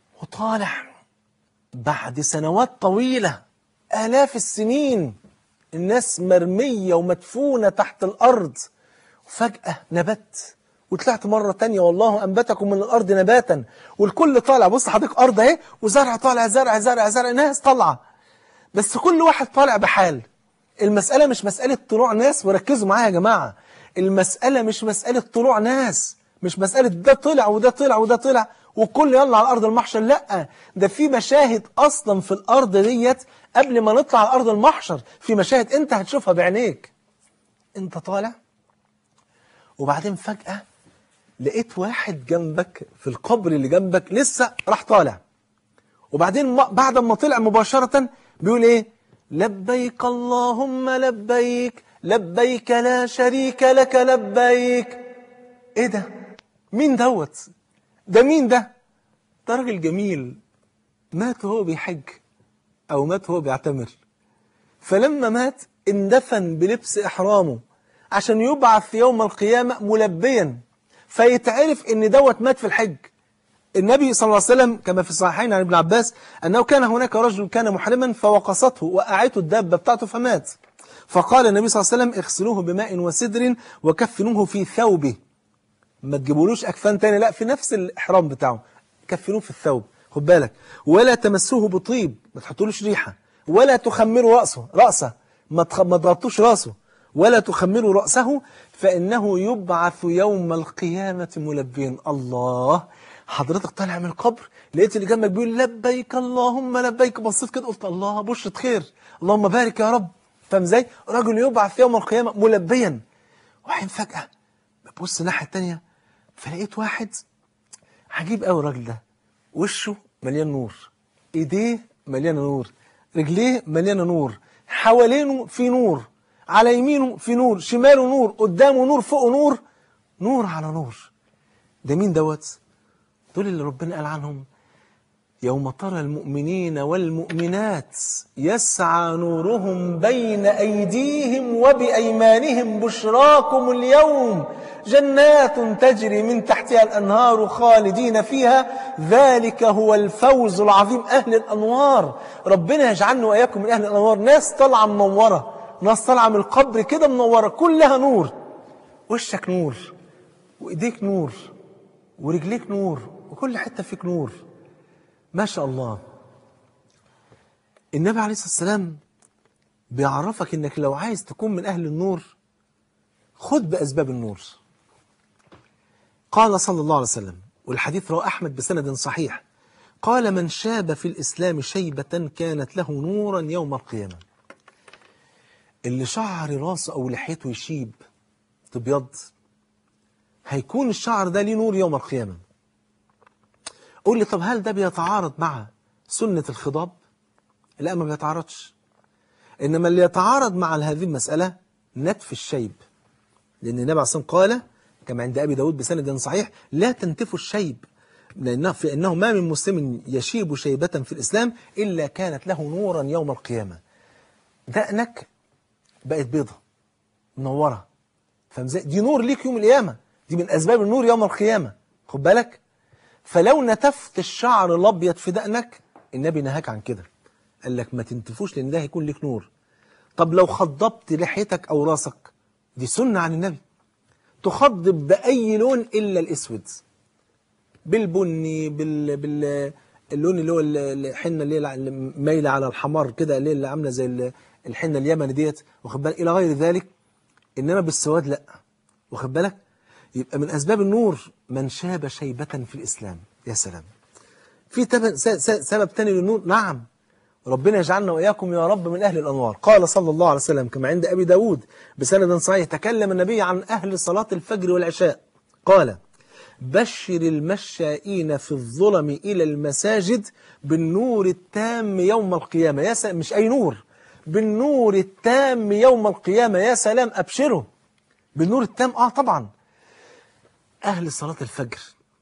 وطالع بعد سنوات طويلة آلاف السنين الناس مرمية ومدفونة تحت الأرض وفجأة نبت وطلعت مرة تانية والله أنبتكم من الأرض نباتا والكل طالع بص حضرتك أرض أهي وزرع طالع زرع زرع زرع ناس طالعة بس كل واحد طالع بحال المسألة مش مسألة طلوع ناس وركزوا معايا يا جماعة المسألة مش مسألة طلوع ناس مش مسألة ده طلع وده طلع وده طلع وكل يلا على أرض المحشر لا ده في مشاهد أصلا في الأرض ديت قبل ما نطلع على أرض المحشر في مشاهد أنت هتشوفها بعينيك أنت طالع وبعدين فجأة لقيت واحد جنبك في القبر اللي جنبك لسه راح طالع وبعدين ما- بعد ما طلع مباشرة بيقول ايه لبيك اللهم لبيك لبيك لا شريك لك لبيك ايه ده مين دوت ده مين ده ده راجل جميل مات وهو بيحج او مات وهو بيعتمر فلما مات اندفن بلبس إحرامه عشان يبعث يوم القيامة ملبيا فيتعرف ان دوت مات في الحج النبي صلى الله عليه وسلم كما في الصحيحين عن ابن عباس أنه كان هناك رجل كان محرما فوقصته وقعته الدابة بتاعته فمات فقال النبي صلى الله عليه وسلم اغسلوه بماء وسدر وكفنوه في ثوبه ما تجيبولوش أكفان تاني لا في نفس الإحرام بتاعه كفنوه في الثوب خد بالك ولا تمسوه بطيب ما تحطولوش ريحة ولا تخمروا رأسه رأسه ما تخ- ما تغطوش رأسه ولا تخمروا رأسه فإنه يبعث يوم القيامة ملبيا الله حضرتك طالع من القبر لقيت اللي جنبك بيقول لبيك اللهم لبيك بصيت كده قلت الله بشرة خير اللهم بارك يا رب فاهم ازاي رجل يبعث يوم القيامة ملبيا وبعدين فجأة ببص الناحية التانية فلقيت واحد عجيب قوي الراجل ده وشه مليان نور ايديه مليانه نور رجليه مليانه نور حوالينه في نور على يمينه في نور شماله نور قدامه نور فوقه نور نور على نور ده مين دوت دول اللي ربنا قال عنهم يوم ترى المؤمنين والمؤمنات يسعى نورهم بين أيديهم وبأيمانهم بشراكم اليوم جنات تجري من تحتها الأنهار خالدين فيها ذلك هو الفوز العظيم أهل الأنوار ربنا يجعلنا وإياكم من أهل الأنوار ناس طالعة منورة ناس طالعة من القبر كده منورة كلها نور وشك نور وإيديك نور ورجليك نور وكل حتة فيك نور ما شاء الله النبي عليه الصلاة والسلام بيعرفك انك لو عايز تكون من اهل النور خد باسباب النور قال صلى الله عليه وسلم والحديث رواه احمد بسند صحيح قال من شاب في الاسلام شيبة كانت له نورا يوم القيامة اللي شعر راسه او لحيته يشيب تبيض هيكون الشعر ده ليه نور يوم القيامة قول لي طب هل ده بيتعارض مع سنة الخضاب لا ما بيتعارضش إنما اللي يتعارض مع هذه المسألة نتف الشيب لأن النبي عليه الصلاة والسلام قال كما عند أبي داود بسند صحيح لا تنتفوا الشيب لأنه, فإنه ما من مسلم يشيب شيبة في الإسلام إلا كانت له نورا يوم القيامة دقنك بقت بيضة منورة فاهم ازاي؟ دي نور ليك يوم القيامة دي من أسباب النور يوم القيامة خد بالك فلو نتفت الشعر الابيض في دقنك النبي نهاك عن كده قال لك ما تنتفوش لان ده هيكون لك نور طب لو خضبت لحيتك او راسك دي سنه عن النبي تخضب باي لون الا الاسود بالبني بال بال اللون اللي هو ال- الحنه اللي هي اللي مايله على الحمار كده اللي هي اللي عامله زي ال- الحنه اليمني ديت واخد بالك الى غير ذلك انما بالسواد لا واخد بالك يبقى من اسباب النور من شاب شيبه في الاسلام يا سلام في تب- س- س- سبب تاني للنور نعم ربنا يجعلنا وإياكم يا رب من أهل الأنوار قال صلى الله عليه وسلم كما عند أبي داود بسند صحيح تكلم النبي عن أهل صلاة الفجر والعشاء قال بشر المشائين في الظلم إلى المساجد بالنور التام يوم القيامة يا سلام مش أي نور بالنور التام يوم القيامة يا سلام أبشروا بالنور التام آه طبعا أهل صلاة الفجر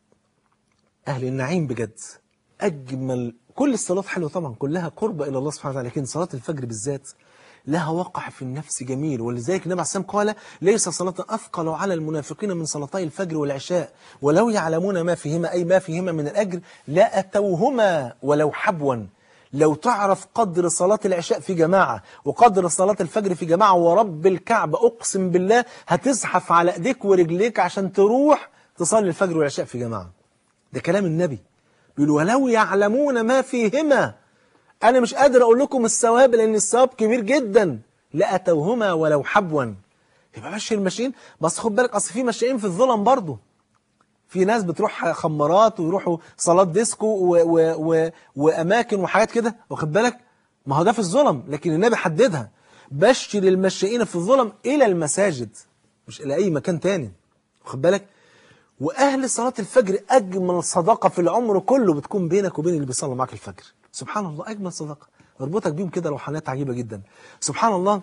أهل النعيم بجد أجمل كل الصلاة حلوة طبعا كلها قربة إلى الله سبحانه وتعالى لكن صلاة الفجر بالذات لها وقع في النفس جميل ولذلك النبي عليه الصلاة والسلام قال ليس صلاة أثقل على المنافقين من صلاتي الفجر والعشاء ولو يعلمون ما فيهما أي ما فيهما من الأجر لا أتوهما ولو حبوا لو تعرف قدر صلاة العشاء في جماعة وقدر صلاة الفجر في جماعة ورب الكعبة أقسم بالله هتزحف على إيديك ورجليك عشان تروح تصلي الفجر والعشاء في جماعة ده كلام النبي بيقول ولو يعلمون ما فيهما أنا مش قادر أقول لكم الثواب لأن الثواب كبير جدا لأتوهما ولو حبوا يبقى ماشي الماشيين بس خد بالك أصل في ماشيين في الظلم برضه في ناس بتروح خمارات ويروحوا صالات ديسكو و و و وأماكن وحاجات كده واخد بالك ما هو ده في الظلم لكن النبي حددها بشر المشائين في الظلم إلى المساجد مش إلى أي مكان تاني واخد بالك وأهل صلاة الفجر أجمل صداقة في العمر كله بتكون بينك وبين اللي بيصلي معاك الفجر سبحان الله أجمل صداقة اربطك بيهم كده روحانيات عجيبة جدا سبحان الله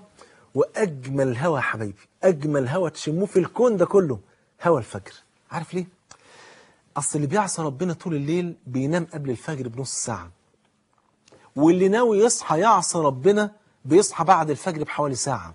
وأجمل هوا يا حبايبي أجمل هوا تشموه في الكون ده كله هوا الفجر عارف ليه؟ أصل اللي بيعصى ربنا طول الليل بينام قبل الفجر بنص ساعة واللي ناوي يصحى يعصى ربنا بيصحى بعد الفجر بحوالي ساعة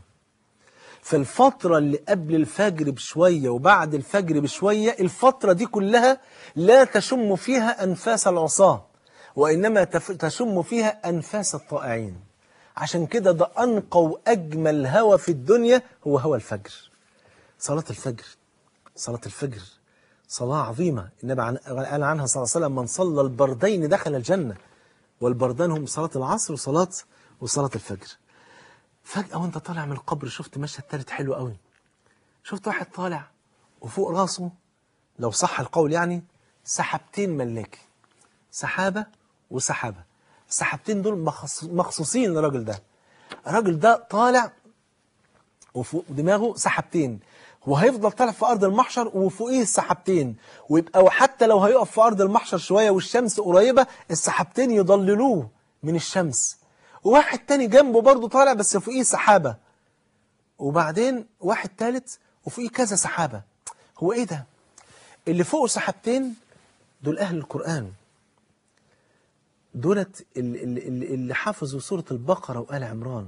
فالفترة اللي قبل الفجر بشوية وبعد الفجر بشوية الفترة دي كلها لا تشم فيها أنفاس العصاة وإنما تف- تشم فيها أنفاس الطائعين عشان كده ده أنقى وأجمل هوى في الدنيا هو هوى الفجر صلاة الفجر صلاة الفجر صلاة عظيمة النبي عن- قال عنها صلى الله عليه وسلم من صلى البردين دخل الجنة والبردان هم صلاة العصر وصلاة وصلاة الفجر فجأة وانت طالع من القبر شفت مشهد تالت حلو قوي شفت واحد طالع وفوق راسه لو صح القول يعني سحابتين ملاكي سحابة وسحابة السحابتين دول مخص- مخصوصين للراجل ده الراجل ده طالع وفوق دماغه سحابتين وهيفضل طالع في ارض المحشر وفوقيه السحابتين ويبقى حتى لو هيقف في ارض المحشر شويه والشمس قريبه السحابتين يضللوه من الشمس وواحد تاني جنبه برضه طالع بس فوقيه سحابه وبعدين واحد تالت وفوقيه كذا سحابه هو ايه ده اللي فوقه سحابتين دول اهل القران دولت اللي, اللي, اللي حافظوا سوره البقره وال عمران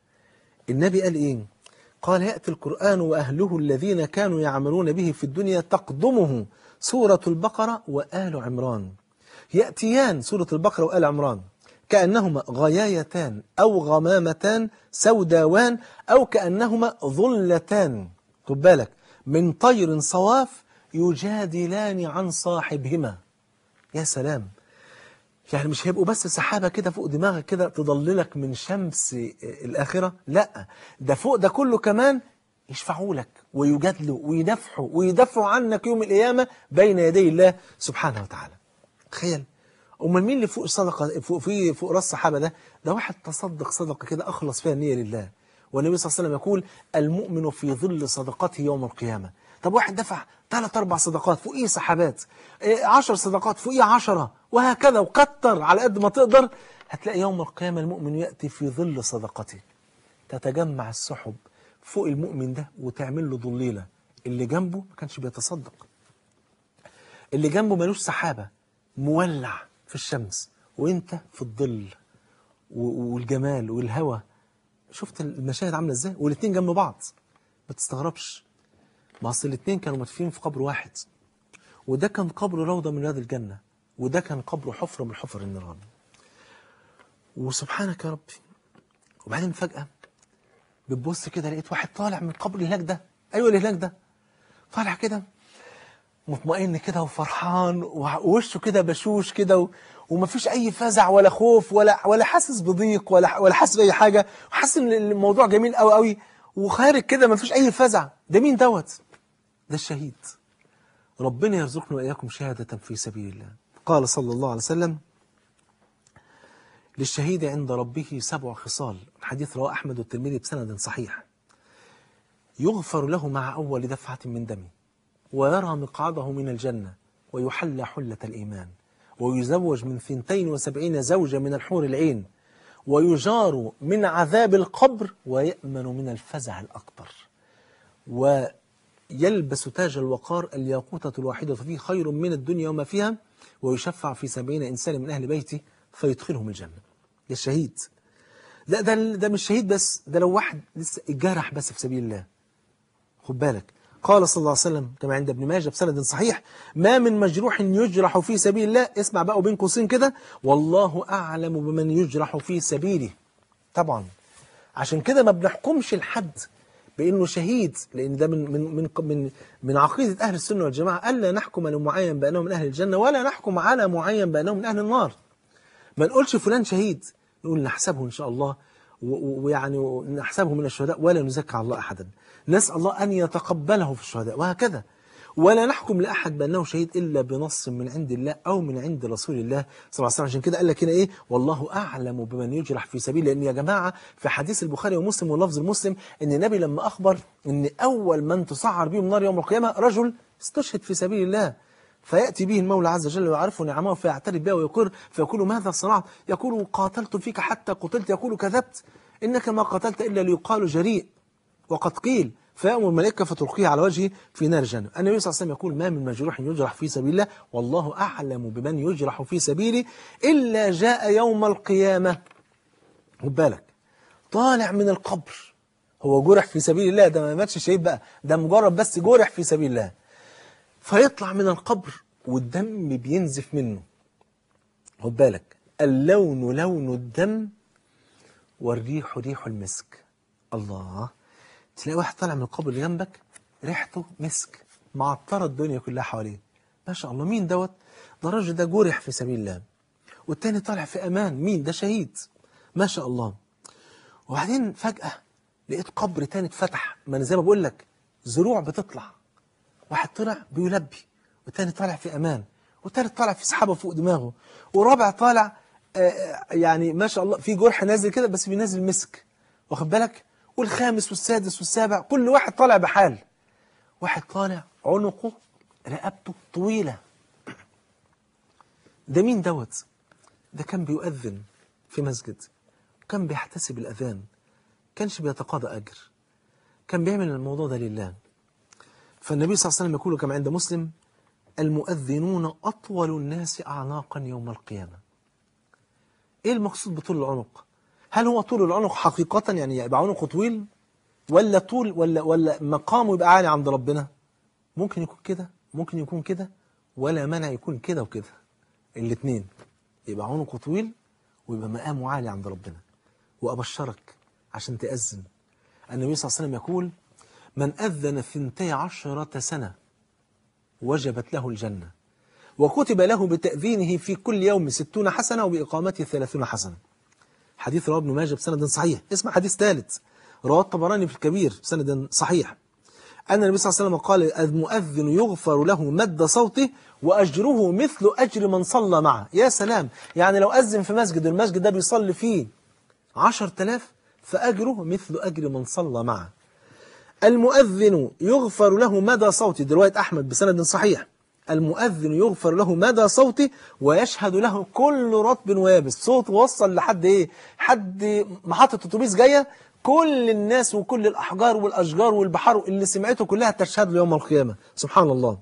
النبي قال ايه قال يأتي القرآن وأهله الذين كانوا يعملون به في الدنيا تقدمه سورة البقرة وآل عمران يأتيان سورة البقرة وآل عمران كأنهما غيايتان أو غمامتان سوداوان أو كأنهما ظلتان خد بالك من طير صواف يجادلان عن صاحبهما يا سلام يعني مش هيبقوا بس سحابة كده فوق دماغك كده تضللك من شمس الآخرة لا ده فوق ده كله كمان يشفعوا لك ويجادلوا ويدافعوا ويدافعوا عنك يوم القيامة بين يدي الله سبحانه وتعالى تخيل امال مين اللي فوق صدقة فوق في فوق راس الصحابة ده ده واحد تصدق صدقة كده أخلص فيها النية لله والنبي صلى الله عليه وسلم يقول المؤمن في ظل صدقته يوم القيامة طب واحد دفع ثلاث أربع صدقات فوقيه سحابات إيه، عشر صدقات فوقيه عشرة وهكذا وكتر على قد ما تقدر هتلاقي يوم القيامة المؤمن يأتي في ظل صدقته تتجمع السحب فوق المؤمن ده وتعمل له ضليلة اللي جنبه ما كانش بيتصدق اللي جنبه ملوش سحابة مولع في الشمس وانت في الظل و- والجمال والهوى شفت المشاهد عامله ازاي والاثنين جنب بعض ما تستغربش ما اصل الاثنين كانوا مدفونين في قبر واحد وده كان قبر روضه من رياض الجنه وده كان قبر حفره من حفر النيران وسبحانك يا ربي وبعدين فجاه بتبص كده لقيت واحد طالع من قبر اللي هناك ده ايوه اللي هناك ده طالع كده مطمئن كده وفرحان ووشه كده بشوش كده و... ومفيش اي فزع ولا خوف ولا ولا حاسس بضيق ولا ولا حاسس باي حاجه وحاسس ان الموضوع جميل قوي قوي وخارج كده مفيش اي فزع ده مين دوت ده الشهيد ربنا يرزقنا واياكم شهاده في سبيل الله قال صلى الله عليه وسلم للشهيد عند ربه سبع خصال الحديث رواه احمد والترمذي بسند صحيح يغفر له مع اول دفعه من دمه ويرى مقعده من الجنة ويحلى حلة الإيمان ويزوج من ثنتين وسبعين زوجة من الحور العين ويجار من عذاب القبر ويأمن من الفزع الأكبر ويلبس تاج الوقار الياقوتة الواحدة فيه خير من الدنيا وما فيها ويشفع في سبعين إنسان من أهل بيته فيدخلهم الجنة ده الشهيد لا ده ده مش شهيد بس ده لو واحد لسه اتجرح بس في سبيل الله خد بالك قال صلى الله عليه وسلم كما عند ابن ماجه بسند صحيح ما من مجروح يجرح في سبيل الله اسمع بقى وبين قوسين كده والله أعلم بمن يجرح في سبيله طبعا عشان كده ما بنحكمش الحد بانه شهيد لان ده من من من من, من عقيده اهل السنه والجماعه الا نحكم لمعين بانه من اهل الجنه ولا نحكم على معين بانه من اهل النار ما نقولش فلان شهيد نقول نحسبه ان شاء الله و- و- ويعني نحسبه من الشهداء ولا نزكي على الله احدا نسال الله ان يتقبله في الشهداء وهكذا ولا نحكم لاحد بانه شهيد الا بنص من عند الله او من عند رسول الله صلى الله عليه وسلم عشان كده قال لك هنا ايه والله اعلم بمن يجرح في سبيله لان يا جماعه في حديث البخاري ومسلم واللفظ المسلم ان النبي لما اخبر ان اول من تسعر بهم نار يوم القيامه رجل استشهد في سبيل الله فيأتي به المولى عز وجل ويعرف نعمه فيعترف بها ويقر فيقول ماذا صنعت يقول قاتلت فيك حتى قتلت يقول كذبت إنك ما قتلت إلا ليقال جريء وقد قيل فيأمر الملائكة فتلقيه على وجهه في نار جهنم النبي صلى الله عليه وسلم يقول ما من مجروح يجرح في سبيل الله والله أعلم بمن يجرح في سبيله إلا جاء يوم القيامة خد بالك طالع من القبر هو جرح في سبيل الله ده ما ماتش شهيد بقى ده مجرد بس جرح في سبيل الله فيطلع من القبر والدم بينزف منه خد بالك اللون لون الدم والريح ريح المسك الله تلاقي واحد طالع من القبر اللي جنبك ريحته مسك معطره الدنيا كلها حواليه ما شاء الله مين دوت ده الراجل ده جرح في سبيل الله والتاني طالع في امان مين ده شهيد ما شاء الله وبعدين فجأة لقيت قبر تاني اتفتح ما انا زي ما بقول لك زروع بتطلع واحد طلع بيلبي والتاني طالع في امان والتالت طالع في سحابه فوق دماغه ورابع طالع آه، يعني ما شاء الله في جرح نازل كده بس بينزل مسك واخد بالك والخامس والسادس والسابع كل واحد طالع بحال واحد طالع عنقه رقبته طويله ده مين دوت ده كان بيؤذن في مسجد كان بيحتسب الاذان كانش بيتقاضى اجر كان بيعمل الموضوع ده لله فالنبي صلى الله عليه وسلم يقول كما عند مسلم المؤذنون أطول الناس أعناقا يوم القيامة إيه المقصود بطول العنق هل هو طول العنق حقيقة يعني يبقى عنقه طويل ولا طول ولا ولا مقامه يبقى عالي عند ربنا ممكن يكون كده ممكن يكون كده ولا مانع يكون كده وكده الاثنين يبقى عنقه طويل ويبقى مقامه عالي عند ربنا وأبشرك عشان تأذن النبي صلى الله عليه وسلم يقول من أذن ثنتي عشرة سنة وجبت له الجنة وكتب له بتأذينه في كل يوم ستون حسنة وبإقامته ثلاثون حسنة حديث رواه ابن ماجه بسند صحيح اسمع حديث ثالث رواه الطبراني في الكبير بسند صحيح أن النبي صلى الله عليه وسلم قال المؤذن يغفر له مد صوته وأجره مثل أجر من صلى معه يا سلام يعني لو أذن في مسجد المسجد ده بيصلي فيه عشر تلاف فأجره مثل أجر من صلى معه المؤذن يغفر له مدى صوته دي رواية أحمد بسند صحيح المؤذن يغفر له مدى صوته ويشهد له كل رطب ويابس صوته وصل لحد ايه حد محطة اتوبيس جاية كل الناس وكل الأحجار والأشجار والبحار اللي سمعته كلها تشهد له يوم القيامة سبحان الله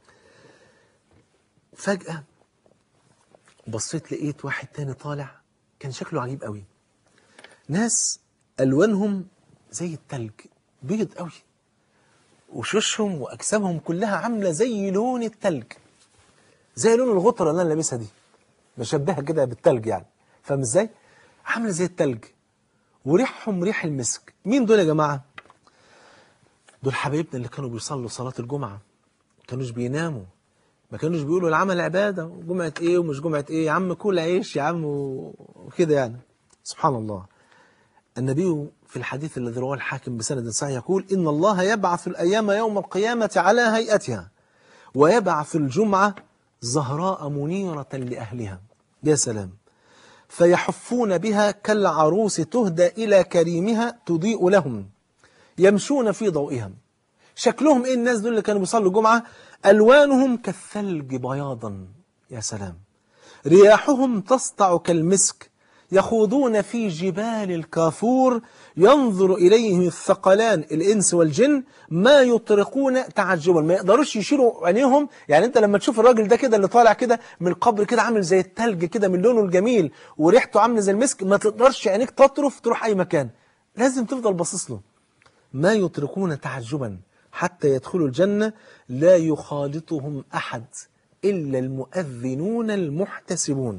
فجأة بصيت لقيت واحد تاني طالع كان شكله عجيب قوي ناس ألوانهم زي التلج بيض قوي وشوشهم واجسامهم كلها عامله زي لون التلج زي لون الغطره اللي انا لابسها دي بشبهها كده بالتلج يعني فاهم ازاي عامله زي التلج وريحهم ريح المسك مين دول يا جماعه دول حبايبنا اللي كانوا بيصلوا صلاه الجمعه ما كانوش بيناموا ما كانوش بيقولوا العمل عباده جمعه ايه ومش جمعه ايه يا عم كل عيش يا عم وكده يعني سبحان الله النبي في الحديث الذي رواه الحاكم بسند صحيح يقول إن الله يبعث الأيام يوم القيامة على هيئتها ويبعث الجمعة زهراء منيرة لأهلها يا سلام فيحفون بها كالعروس تهدى إلى كريمها تضيء لهم يمشون في ضوئها شكلهم إيه الناس دول اللي كانوا بيصلوا الجمعة ألوانهم كالثلج بياضا يا سلام رياحهم تسطع كالمسك يخوضون في جبال الكافور ينظر إليهم الثقلان الإنس والجن ما يطرقون تعجبا ما يقدروش يشيلوا عينيهم يعني أنت لما تشوف الراجل ده كده اللي طالع كده من القبر كده عامل زي التلج كده من لونه الجميل وريحته عامله زي المسك ما تقدرش عينيك تطرف تروح أي مكان لازم تفضل باصص له ما يطرقون تعجبا حتى يدخلوا الجنة لا يخالطهم أحد إلا المؤذنون المحتسبون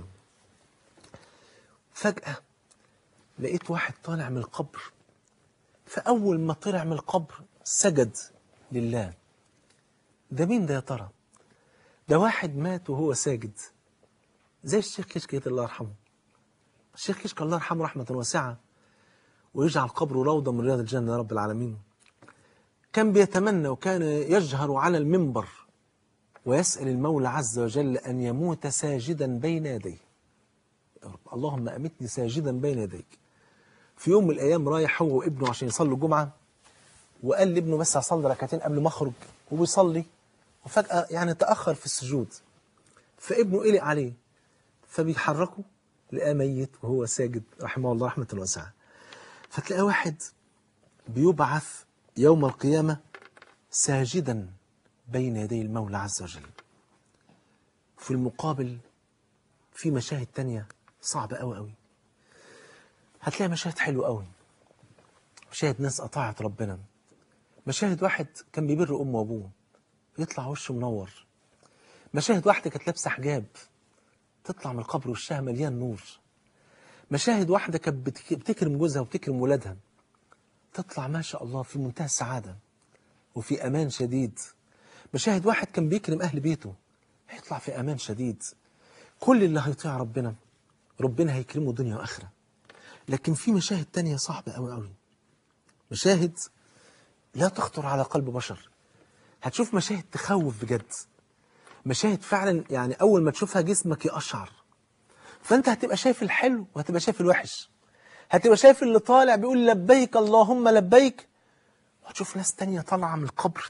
فجأة لقيت واحد طالع من القبر فأول ما طلع من القبر سجد لله ده مين ده يا ترى ده واحد مات وهو ساجد زي الشيخ كشك الله يرحمه الشيخ كشك الله يرحمه رحمة واسعة ويجعل قبره روضة من رياض الجنة يا رب العالمين كان بيتمنى وكان يجهر على المنبر ويسأل المولى عز وجل أن يموت ساجدا بين يديه يا رب اللهم أمتني ساجدا بين يديك في يوم من الأيام رايح هو وابنه عشان يصلوا الجمعة وقال لابنه بس هصلي ركعتين قبل ما أخرج وبيصلي وفجأة يعني تأخر في السجود فابنه قلق عليه فبيحركه لقاه ميت وهو ساجد رحمه الله رحمة واسعة فتلاقي واحد بيبعث يوم القيامة ساجدا بين يدي المولى عز وجل في المقابل في مشاهد تانية صعبة أوي أوي هتلاقي مشاهد حلوة أوي مشاهد ناس أطاعت ربنا مشاهد واحد كان بيبر أمه وأبوه يطلع وشه منور مشاهد واحدة كانت لابسة حجاب تطلع من القبر وشها مليان نور مشاهد واحدة كانت بتك- بتكرم جوزها وبتكرم ولادها تطلع ما شاء الله في منتهى السعادة وفي أمان شديد مشاهد واحد كان بيكرم أهل بيته هيطلع في أمان شديد كل اللي هيطيع ربنا ربنا هيكرمه دنيا وآخرة لكن في مشاهد تانية صعبة أوي أوي مشاهد لا تخطر على قلب بشر هتشوف مشاهد تخوف بجد مشاهد فعلا يعني أول ما تشوفها جسمك يقشعر فأنت هتبقى شايف الحلو وهتبقى شايف الوحش هتبقى شايف اللي طالع بيقول لبيك اللهم لبيك وهتشوف ناس تانية طالعة من القبر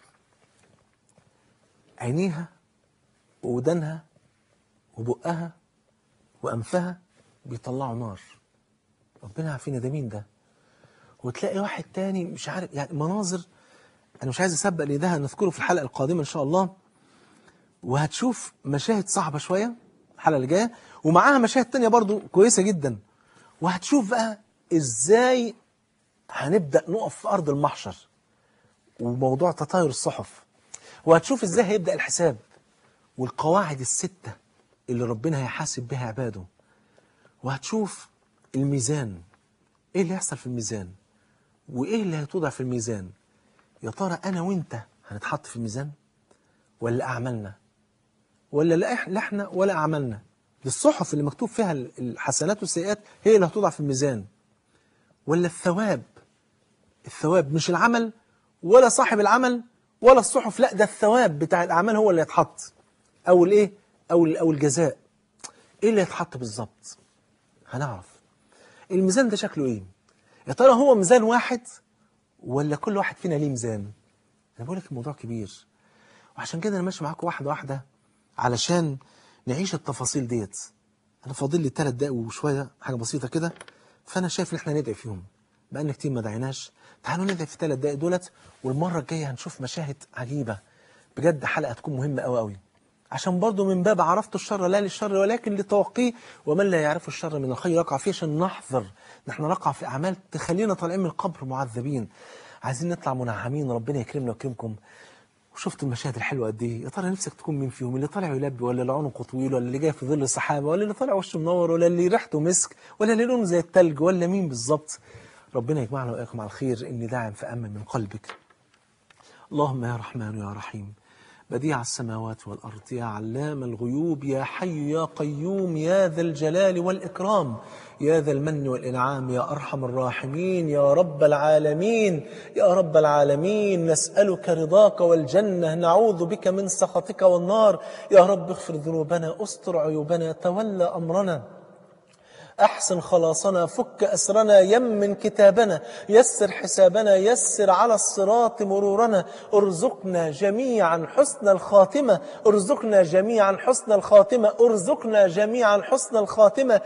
عينيها وودانها وبقها وأنفها بيطلعوا نار ربنا عارفين ده مين ده وتلاقي واحد تاني مش عارف يعني مناظر أنا مش عايز أسبق لأن ده هنذكره في الحلقة القادمة إن شاء الله وهتشوف مشاهد صعبة شوية الحلقة اللي جاية ومعاها مشاهد تانية برضو كويسة جدا وهتشوف بقى إزاي هنبدأ نقف في أرض المحشر وموضوع تطاير الصحف وهتشوف إزاي هيبدأ الحساب والقواعد الستة اللي ربنا هيحاسب بها عباده وهتشوف الميزان إيه اللي هيحصل في الميزان وإيه اللي هيتوضع في الميزان يا ترى أنا وإنت هنتحط في الميزان ولا أعمالنا ولا لا إح- لا احنا ولا أعمالنا دي الصحف اللي مكتوب فيها ال- الحسنات والسيئات هي اللي هتوضع في الميزان ولا الثواب الثواب مش العمل ولا صاحب العمل ولا الصحف لا ده الثواب بتاع الأعمال هو اللي يتحط أو الإيه أو ال- أو الجزاء إيه اللي يتحط بالظبط هنعرف الميزان ده شكله إيه يا ترى هو ميزان واحد ولا كل واحد فينا ليه ميزان أنا بقول لك الموضوع كبير وعشان كده أنا ماشي معاكم واحدة واحدة علشان نعيش التفاصيل ديت أنا فاضل لي ثلاث دقايق وشوية حاجة بسيطة كده فأنا شايف إن إحنا ندعي فيهم بقالنا كتير ما دعيناش تعالوا ندعي في الثلاث دقايق دولت والمرة الجاية هنشوف مشاهد عجيبة بجد حلقة تكون مهمة أوي أوي عشان برضو من باب عرفت الشر لا للشر ولكن لتوقيه ومن لا يعرف الشر من الخير يقع فيه عشان نحذر نحن نقع في أعمال تخلينا طالعين من القبر معذبين عايزين نطلع منعمين ربنا يكرمنا ويكرمكم وشفت المشاهد الحلوه قد ايه يا ترى نفسك تكون مين فيهم اللي طالع يلبي ولا اللي عنقه طويل ولا اللي جاي في ظل السحابه ولا اللي طالع وشه منور ولا اللي ريحته مسك ولا اللي لونه زي التلج ولا مين بالظبط ربنا يجمعنا واياكم على الخير اني داعم فامن من قلبك اللهم يا رحمن يا رحيم بديع السماوات والأرض يا علام الغيوب يا حي يا قيوم يا ذا الجلال والإكرام يا ذا المن والإنعام يا أرحم الراحمين يا رب العالمين يا رب العالمين نسألك رضاك والجنة نعوذ بك من سخطك والنار يا رب اغفر ذنوبنا استر عيوبنا تولى أمرنا أحسن خلاصنا فك أسرنا يمن كتابنا يسر حسابنا يسر على الصراط مرورنا ارزقنا جميعا حسن الخاتمة ارزقنا جميعا حسن الخاتمة ارزقنا جميعا حسن الخاتمة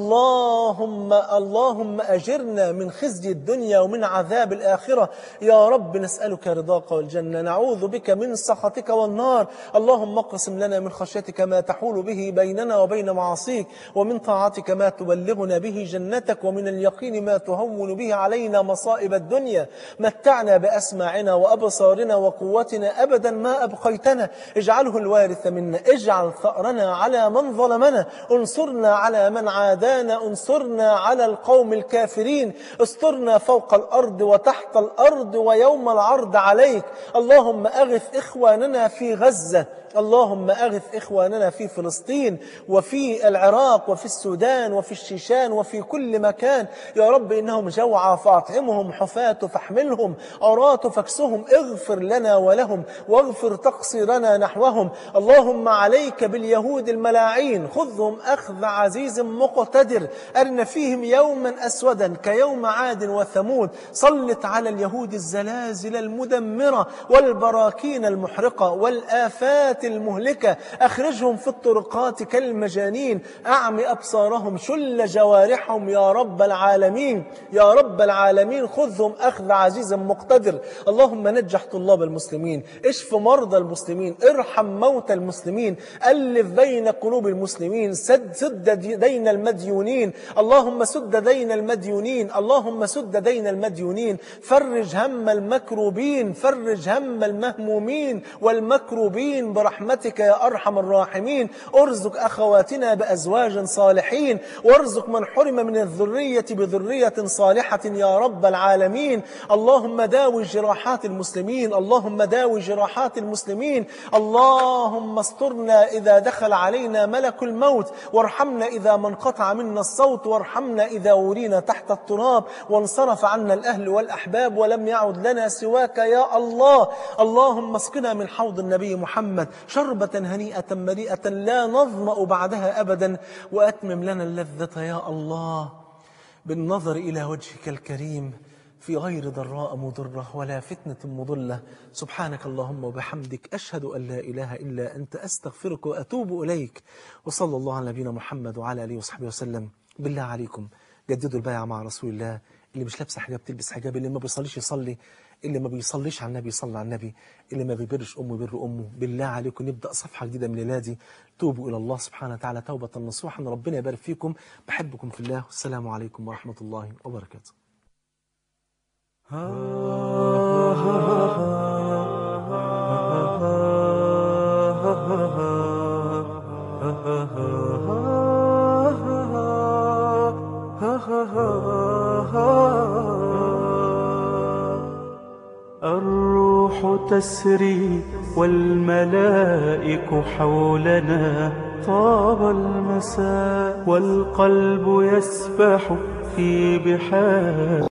اللهم اللهم أجرنا من خزي الدنيا ومن عذاب الآخرة يا رب نسألك رضاك والجنة نعوذ بك من سخطك والنار اللهم اقسم لنا من خشيتك ما تحول به بيننا وبين معاصيك ومن طاعتك ما تبلغنا تبلغنا به جنتك ومن اليقين ما تهون به علينا مصائب الدنيا متعنا بأسماعنا وأبصارنا وقوتنا أبدا ما أبقيتنا اجعله الوارث منا اجعل ثأرنا على من ظلمنا انصرنا على من عادانا انصرنا على القوم الكافرين استرنا فوق الأرض وتحت الأرض ويوم العرض عليك اللهم أغث إخواننا في غزة اللهم أغث إخواننا في فلسطين وفي العراق وفي السودان وفي الشيشان وفي كل مكان يا رب إنهم جوعى فأطعمهم حفاة فاحملهم عراة فاكسهم اغفر لنا ولهم واغفر تقصيرنا نحوهم اللهم عليك باليهود الملاعين خذهم أخذ عزيز مقتدر أرن فيهم يوما أسودا كيوم عاد وثمود سلط على اليهود الزلازل المدمرة والبراكين المحرقة والآفات المهلكة أخرجهم في الطرقات كالمجانين أعم أبصارهم شل جوارحهم يا رب العالمين يا رب العالمين خذهم أخذ عزيز مقتدر اللهم نجح طلاب المسلمين اشف مرضى المسلمين ارحم موتى المسلمين ألف بين قلوب المسلمين سد, سد دين المديونين اللهم سد دين المديونين اللهم سد دين المديونين فرج هم المكروبين فرج هم المهمومين والمكروبين برحمتك يا أرحم الراحمين ارزق أخواتنا بأزواج صالحين وارزق من حرم من الذرية بذرية صالحة يا رب العالمين اللهم داوي جراحات المسلمين اللهم داوي جراحات المسلمين اللهم استرنا إذا دخل علينا ملك الموت وارحمنا إذا ما انقطع منا الصوت وارحمنا إذا ورينا تحت التراب وانصرف عنا الأهل والأحباب ولم يعد لنا سواك يا الله اللهم اسقنا من حوض النبي محمد شربة هنيئة مريئة لا نظمأ بعدها أبدا وأتمم لنا اللذة يا الله بالنظر إلى وجهك الكريم في غير ضراء مضرة ولا فتنة مضلة سبحانك اللهم وبحمدك أشهد أن لا إله إلا أنت أستغفرك وأتوب إليك وصلى الله على نبينا محمد وعلى آله وصحبه وسلم بالله عليكم جددوا البيعة مع رسول الله اللي مش لابسه حجاب تلبس حجاب اللي ما بيصليش يصلي اللي ما بيصليش على النبي يصلي على النبي اللي ما بيبرش امه يبر امه بالله عليكم نبدا صفحه جديده من ليلادي توبوا الى الله سبحانه وتعالى توبه نصوحا ربنا يبارك فيكم بحبكم في الله والسلام عليكم ورحمه الله وبركاته الروح تسري والملائك حولنا طاب المساء والقلب يسبح في بحار